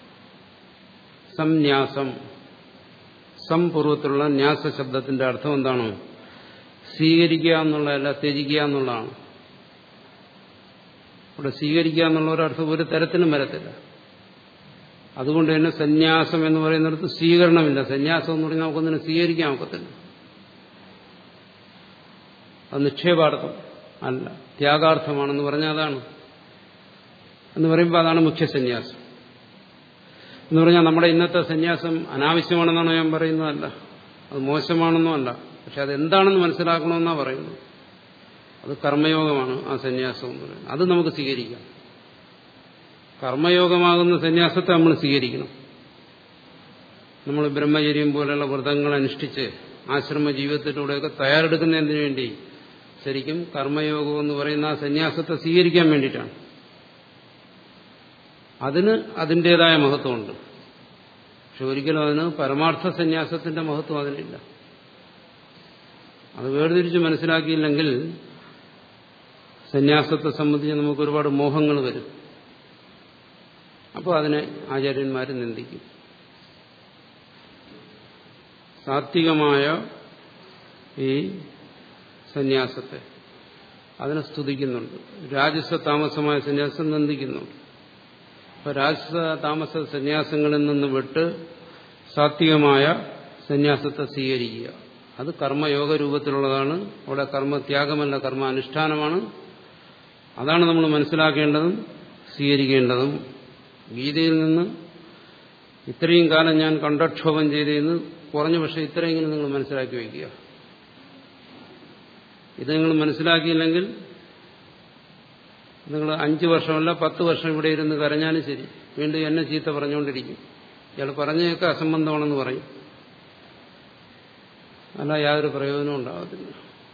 സംന്യാസം സംപൂർവത്തിലുള്ള ന്യാസ ശബ്ദത്തിന്റെ അർത്ഥം എന്താണ് സ്വീകരിക്കുക എന്നുള്ളതല്ല ത്യജിക്കുക എന്നുള്ളതാണ് അവിടെ സ്വീകരിക്കുക എന്നുള്ള ഒരർത്ഥം ഒരു തരത്തിലും വരത്തില്ല അതുകൊണ്ട് തന്നെ സന്യാസം എന്ന് പറയുന്നിടത്ത് സ്വീകരണമില്ല സന്യാസം എന്ന് പറഞ്ഞാൽ നമുക്കൊന്നിനും സ്വീകരിക്കാൻ ഒക്കത്തില്ല അത് നിക്ഷേപാർത്ഥം അല്ല ത്യാഗാർത്ഥമാണെന്ന് പറഞ്ഞാൽ അതാണ് എന്ന് പറയുമ്പോൾ അതാണ് മുഖ്യ സന്യാസം എന്ന് പറഞ്ഞാൽ നമ്മുടെ ഇന്നത്തെ സന്യാസം അനാവശ്യമാണെന്നാണ് ഞാൻ പറയുന്നതല്ല അത് മോശമാണെന്നും അല്ല പക്ഷെ അതെന്താണെന്ന് മനസ്സിലാക്കണമെന്നാണ് പറയുന്നത് അത് കർമ്മയോഗമാണ് ആ സന്യാസം എന്ന് പറയുന്നത് അത് നമുക്ക് സ്വീകരിക്കാം കർമ്മയോഗമാകുന്ന സന്യാസത്തെ നമ്മൾ സ്വീകരിക്കണം നമ്മൾ ബ്രഹ്മചര്യം പോലെയുള്ള വ്രതങ്ങൾ അനുഷ്ഠിച്ച് ആശ്രമ ജീവിതത്തിലൂടെയൊക്കെ തയ്യാറെടുക്കുന്നതിന് വേണ്ടി ശരിക്കും കർമ്മയോഗം എന്ന് പറയുന്ന ആ സന്യാസത്തെ സ്വീകരിക്കാൻ വേണ്ടിയിട്ടാണ് അതിന് അതിൻ്റെതായ മഹത്വമുണ്ട് പക്ഷെ ഒരിക്കലും അതിന് പരമാർത്ഥ സന്യാസത്തിന്റെ മഹത്വം അതിനില്ല അത് വേർതിരിച്ച് മനസ്സിലാക്കിയില്ലെങ്കിൽ സന്യാസത്തെ സംബന്ധിച്ച് നമുക്ക് ഒരുപാട് മോഹങ്ങൾ വരും അപ്പോൾ അതിനെ ആചാര്യന്മാർ നിന്ദിക്കും സാത്വികമായ ഈ സന്യാസത്തെ അതിനെ സ്തുതിക്കുന്നുണ്ട് രാജസ താമസമായ സന്യാസം നിന്ദിക്കുന്നുണ്ട് അപ്പൊ രാജസ താമസ സന്യാസങ്ങളിൽ നിന്ന് വിട്ട് സാത്വികമായ സന്യാസത്തെ സ്വീകരിക്കുക അത് കർമ്മയോഗ രൂപത്തിലുള്ളതാണ് അവിടെ കർമ്മത്യാഗമല്ല കർമ്മ അനുഷ്ഠാനമാണ് അതാണ് നമ്മൾ മനസ്സിലാക്കേണ്ടതും സ്വീകരിക്കേണ്ടതും ഗീതയിൽ നിന്ന് ഇത്രയും കാലം ഞാൻ കണ്ടക്ഷോഭം ചെയ്തതെന്ന് കുറഞ്ഞ പക്ഷേ ഇത്രയെങ്കിലും നിങ്ങൾ മനസ്സിലാക്കി വയ്ക്കുക ഇത് നിങ്ങൾ മനസ്സിലാക്കിയില്ലെങ്കിൽ നിങ്ങൾ അഞ്ചു വർഷമല്ല പത്ത് വർഷം ഇവിടെ ഇരുന്ന് കരഞ്ഞാലും ശരി വീണ്ടും എന്നെ ചീത്ത പറഞ്ഞുകൊണ്ടിരിക്കും ഇയാൾ പറഞ്ഞതൊക്കെ അസംബന്ധമാണെന്ന് പറയും അല്ല യാതൊരു പ്രയോജനവും ഉണ്ടാകത്തില്ല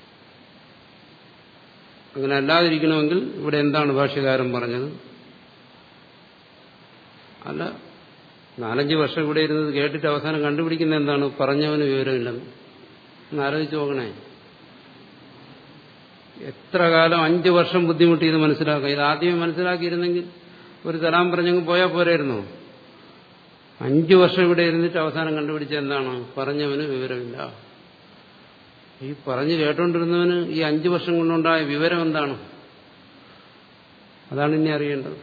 അങ്ങനെ അല്ലാതിരിക്കണമെങ്കിൽ ഇവിടെ എന്താണ് ഭാഷ്യകാരൻ പറഞ്ഞത് അല്ല നാലഞ്ച് വർഷം ഇവിടെ ഇരുന്നത് കേട്ടിട്ട് അവസാനം കണ്ടുപിടിക്കുന്ന എന്താണ് പറഞ്ഞവന് വിവരമില്ലെന്ന് ഒന്ന് ആലോചിച്ച് നോക്കണേ എത്ര കാലം അഞ്ചു വർഷം ബുദ്ധിമുട്ടി ഇത് മനസ്സിലാക്കുക ഇത് ആദ്യമേ മനസ്സിലാക്കിയിരുന്നെങ്കിൽ ഒരു തലാം പറഞ്ഞങ്ങ് പോയാൽ പോരായിരുന്നോ അഞ്ചു വർഷം ഇവിടെ ഇരുന്നിട്ട് അവസാനം കണ്ടുപിടിച്ച എന്താണ് പറഞ്ഞവന് വിവരമില്ല ഈ പറഞ്ഞു കേട്ടോണ്ടിരുന്നവന് ഈ അഞ്ചു വർഷം കൊണ്ടുണ്ടായ വിവരം എന്താണ് അതാണ് ഇനി അറിയേണ്ടത്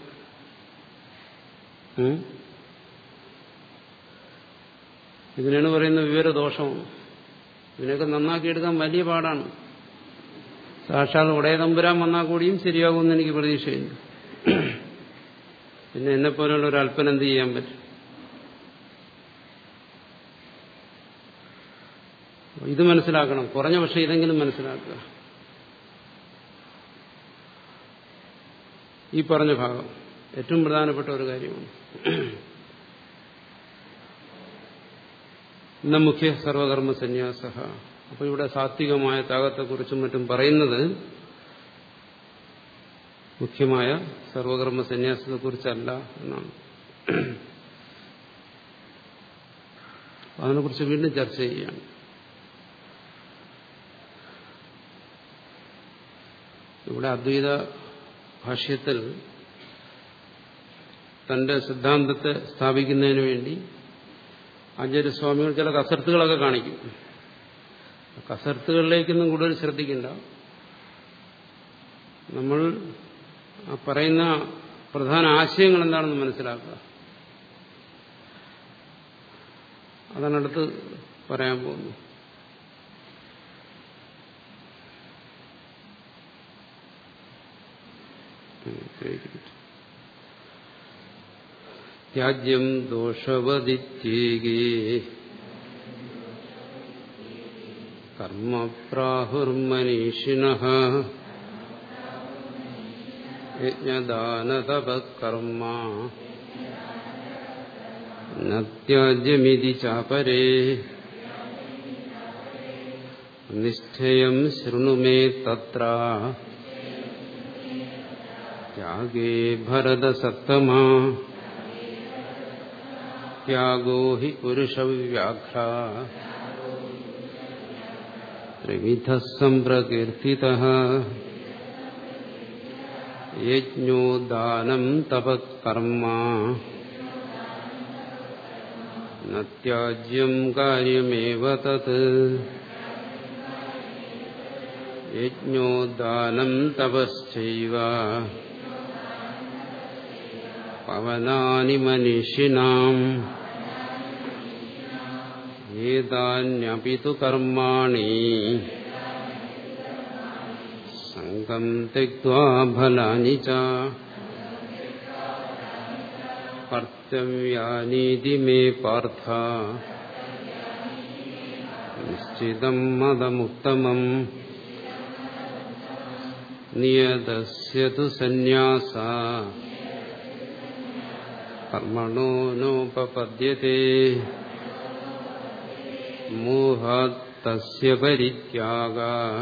ഇതിനാണ് പറയുന്നത് വിവരദോഷം ഇതിനൊക്കെ നന്നാക്കിയെടുക്കാൻ വലിയ പാടാണ് സാക്ഷാൽ ഉടയ തമ്പുരാൻ വന്നാൽ കൂടിയും ശരിയാകുമെന്ന് എനിക്ക് പ്രതീക്ഷയില്ല പിന്നെ എന്നെപ്പോലുള്ള ഒരു അല്പൻ എന്ത് ചെയ്യാൻ പറ്റും ഇത് മനസ്സിലാക്കണം കുറഞ്ഞ പക്ഷെ ഇതെങ്കിലും മനസ്സിലാക്കുക ഈ പറഞ്ഞ ഭാഗം ഏറ്റവും പ്രധാനപ്പെട്ട ഒരു കാര്യമാണ് ഇന്ന മുഖ്യ സർവകർമ്മ സന്യാസ അപ്പൊ ഇവിടെ സാത്വികമായ ത്യാഗത്തെക്കുറിച്ചും മറ്റും പറയുന്നത് മുഖ്യമായ സർവകർമ്മ സന്യാസത്തെക്കുറിച്ചല്ല എന്നാണ് അതിനെക്കുറിച്ച് വീണ്ടും ചർച്ച ചെയ്യുകയാണ് ഇവിടെ അദ്വൈത ഭാഷ്യത്തിൽ തന്റെ സിദ്ധാന്തത്തെ സ്ഥാപിക്കുന്നതിന് വേണ്ടി ആചാര്യസ്വാമികൾ ചില കസർത്തുകളൊക്കെ കാണിക്കും കസർത്തുകളിലേക്കൊന്നും കൂടുതൽ ശ്രദ്ധിക്കണ്ട നമ്മൾ ആ പറയുന്ന പ്രധാന ആശയങ്ങൾ എന്താണെന്ന് മനസ്സിലാക്കുക അതാണ് അടുത്ത് പറയാൻ പോകുന്നു ത്യാജ്യം ദോഷവദിത്യേകേ കർമ്മപ്രാഹുർമനീഷിണ യജ്ഞദാനതപകർമ്മ നത്യാജ്യമിതി ചാപരേ നിശ്ചയം ശൃണു മേ തത്ര ത്യാഗേ ഭരതസത്തമാ ത്യാഗോ ഹി പുരുഷവ്യാഘ്ര ത്രിവിധ സംപ്രകീർത്തിത യജ്ഞോ ദാനം തപകർമ്മ നത്യാജ്യം കാര്യമേവ തത് യജ്ഞോ ദാനം തപശ്ചൈവ പവനാനി മനുഷ്യനാം ഏതാന്യപി തു കർമാണി സംഘം തെക്വാ ഫലാനി ച കർത്തവ്യാനീതി മേ പാർത്ഥ നിശ്ചിതം മതമുത്തമം നിയതസ്യതു സന്യാസ കർമ്മണോ നോപപദ്യത്തെ മോഹാത്തസ്യ പരിത്യാഗ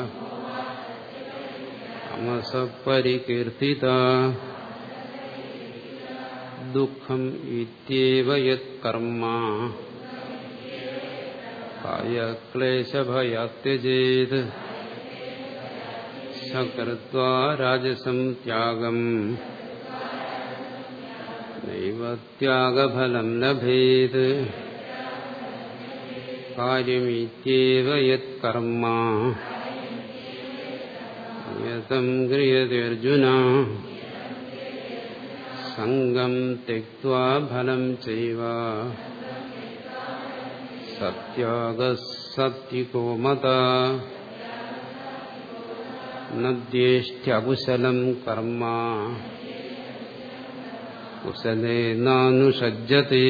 അമസ പരികീർത്തിത ദുഃഖം ഇത്യേവ യത്കർമ്മ കായക്ലേശഭയാത്യജേത് സകൃത്വാ രാജസം ത്യാഗം നൈവ ത്യാഗഫലം ലഭേത് കാര്യമിത്യേവ യത്കർമ്മ യതം ക്രിയത്തെ അർജുന സംഗം തെക്വാ ഫലം ചൈവ സത്യാഗസത്യികോ മത നദ്യേഷ്ട്യകുശലം കർമ്മ കുശലേനാനുഷജ്ജത്തെ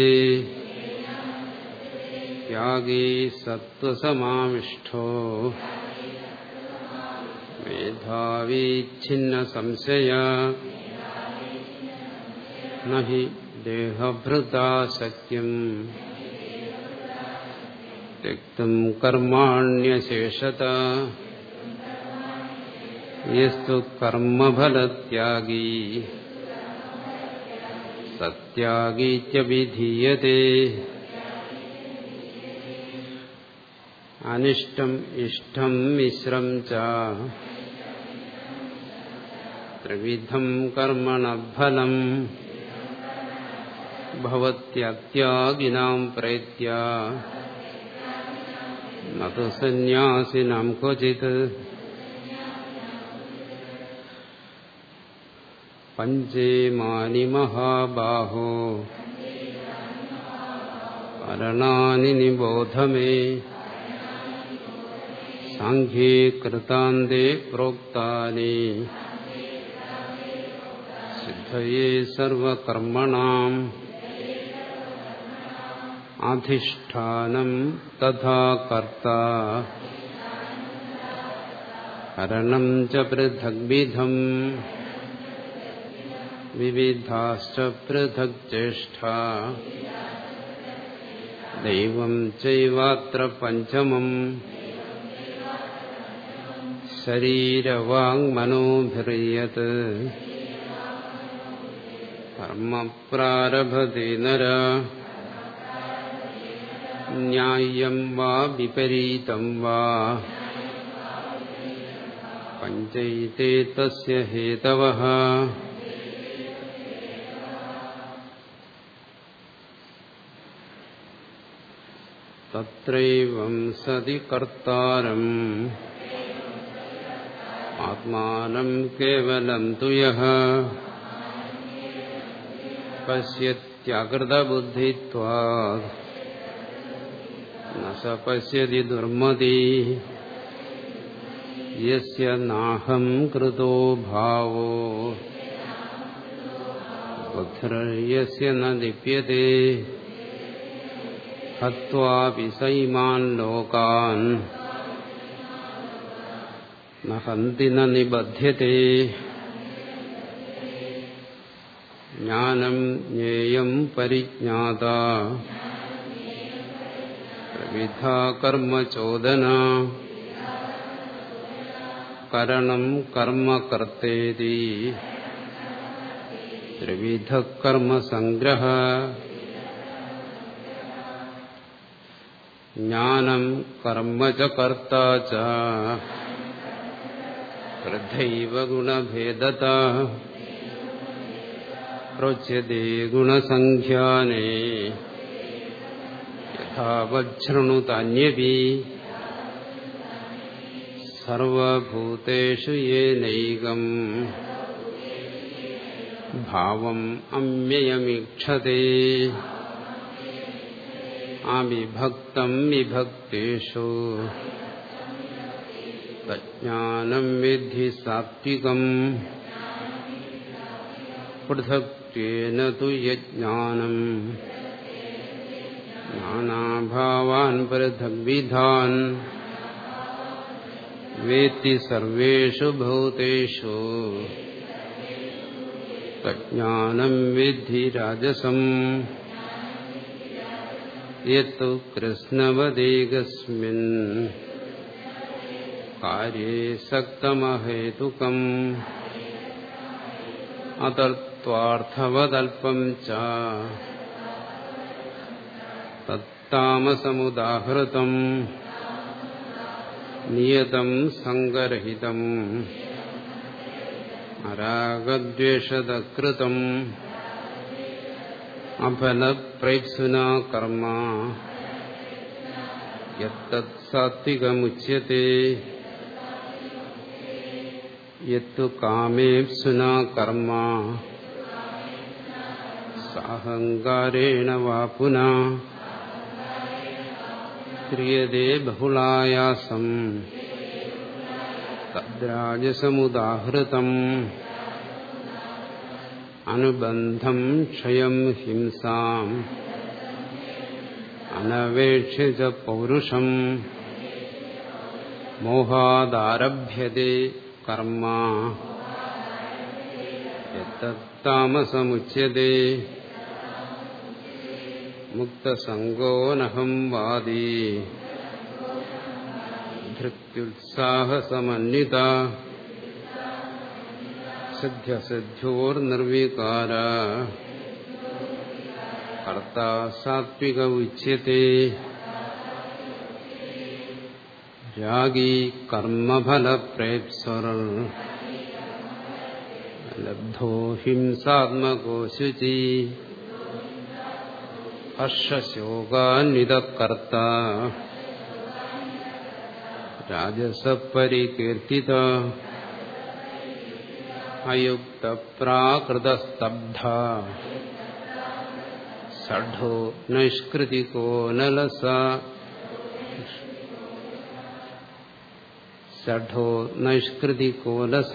ത്യാഗീ സത്വസമാവിഷ്ടോ മേധാവീച്ഛിന്ന സംശയ നഹി ദേഹഭൃതാ സത്യം त्यक्तुम् कर्माण्यशेषत यस्तु कर्मफलत्यागी सत्यागीत्यभिधीयते अनिष्टम् इष्टम् मिश्रम् च त्रिविधम् कर्मणफलम् भवत्यत्यागिनाम् प्रेत्या न तु सन्न्यासिनाम् क्वचित् पञ्चेमानि महाबाहो करणानि निबोध मे साङ्ख्ये कृतान्ते प्रोक्तानि सिद्धये सर्वकर्मणाम् അധിഷ്ഠാനം തഥാ കർത്ത കരണം ച പൃഥഗ്വിധം വിവിധാശ്ച പൃഥക് ചേഷ്ട ദൈവം ചൈവാത്ര പഞ്ചമം ശരീരവാങ്മനോഭിറിയത് കർമ്മ പ്രാരഭതി നര ന്യായം വാ വിപരീതം വാ പഞ്ചൈതേ തസ്യ ഹേതവഃ തത്രൈവം സതി കർത്താരം ആത്മാനം കേവലം തു യഃ പശ്യത്യകൃതബുദ്ധിത്വാत् ന സ പശ്യതി ദുർമതി യസ്യ നാഹം കൃതോ ഭാവോ ബുദ്ധിർയസ്യ ന ലിപ്യത്തെ ഹത്വാപി സൈമാൻ ലോകാൻ ന ഹന്തി ന നിബധ്യത്തെ ജ്ഞാനം ജ്ഞേയം പരിജ്ഞാത പ്രവിധാ കർമ്മചോദന കരണം കർമ്മ കർത്തേതി ത്രിവിധ കർമ്മസംഗ്രഹ ജ്ഞാനം കർമ്മ ച കർത്ത ച വൃദ്ധൈവ ഗുണഭേദത പ്രോച്യത്തെ ഗുണസംഖ്യാനേ യഥാവശൃണുതന്യപി സർവഭൂതേഷു യേനൈകം ഭാവം അമ്യയമീക്ഷത്തെ അവിഭക്തം വിഭക്തേഷു തജ്ഞാനം വിദ്ധി സാത്വികം പൃഥക്ത്വേന തു യജ്ഞാനം നാനാഭാവാൻ പൃഥഗ്വിധാൻ വേത്തി സർവേഷു ഭൂതേഷു തജ്ഞാനം വിദ്ധി രാജസം യത്തു കൃഷ്ണവദേകസ്മിൻ കാര്യേ സക്തമഹേതുകം അതർത്വാർത്ഥവതൽപം ച തത്താമസമുദാഹൃതം നിയതം സങ്കരഹിതം അരാഗദ്വേഷതകൃതം അഫലപ്രൈപ്സുനാ കർമ്മ യത്തത് സാത്വികമുച്യത്തെ യത്തു കാമേപ്സുനാ കർമ്മ സാഹങ്കാരേണ വാ പുനാ ക്രിയതേ ബഹുളായാസം തദ്രാജസമുദാഹൃതം അനുബന്ധം ക്ഷയം ഹിംസാം അനവേക്ഷിച്ച പൗരുഷം മോഹാദാരഭ്യത്തെ കർമ്മ യത്തത്താമസമുച്യത്തെ മുക്തസംഗോനഹം വാദി ധൃത്യുത്സാഹസമന്വിത സിദ്ധ്യസിദ്ധ്യോർനിർവികാര കർത്ത സാത്വിക ഉച്യത്തെ രാഗി കർമ്മഫലപ്രേപ്സർ ലബ്ധോ ഹിംസാത്മകോ ശുചി ഹർഷശോകാന്വിതകർത്ത രാജസപരികീർത്തിത അയുക്തപ്രാകൃതസ്തബ്ധ ഷഠോ നൈഷ്കൃതികോ നലസ ഷഠോ നൈഷ്കൃതികോ ലസ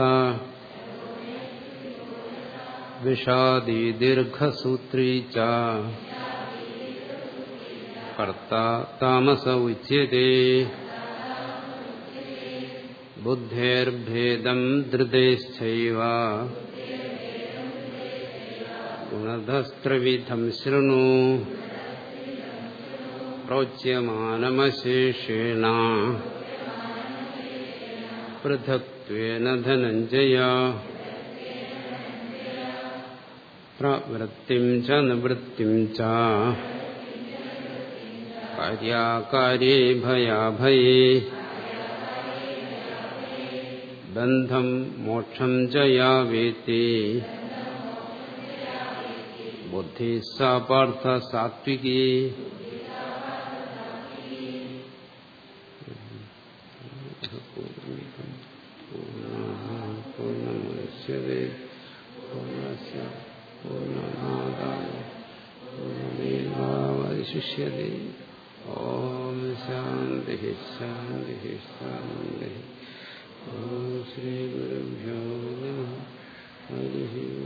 വിഷാദി ദീർഘസൂത്രീ ച കർത്ത താമസ ഉച്യത്തെ ബുദ്ധേർഭേദം ധൃതേശ്ചൈവ ഗുണധസ്ത്രവിധം ശൃണു പ്രോച്യമാനമശേഷേണ പൃഥക്വേന ധനഞ്ജയ പ്രവൃത്തിം ച നിവൃത്തിം ച കാര്യാകാര്യേ ഭയാഭയേ ബന്ധം മോക്ഷം ച യാ വേത്തി ബുദ്ധി സാ പാർത്ഥ സാത്വികീ പൂർണ്ണമുശ്യതേ പൂർണ്ണസ്യ പൂർണ്ണമാദായ പൂർണ്ണമേവാവശിഷ്യതേ ഓം ശാന്തി ശാന്തി ശാന്തി ഓം ശ്രീ ഗുരുഭ്യോ നമ ഹരി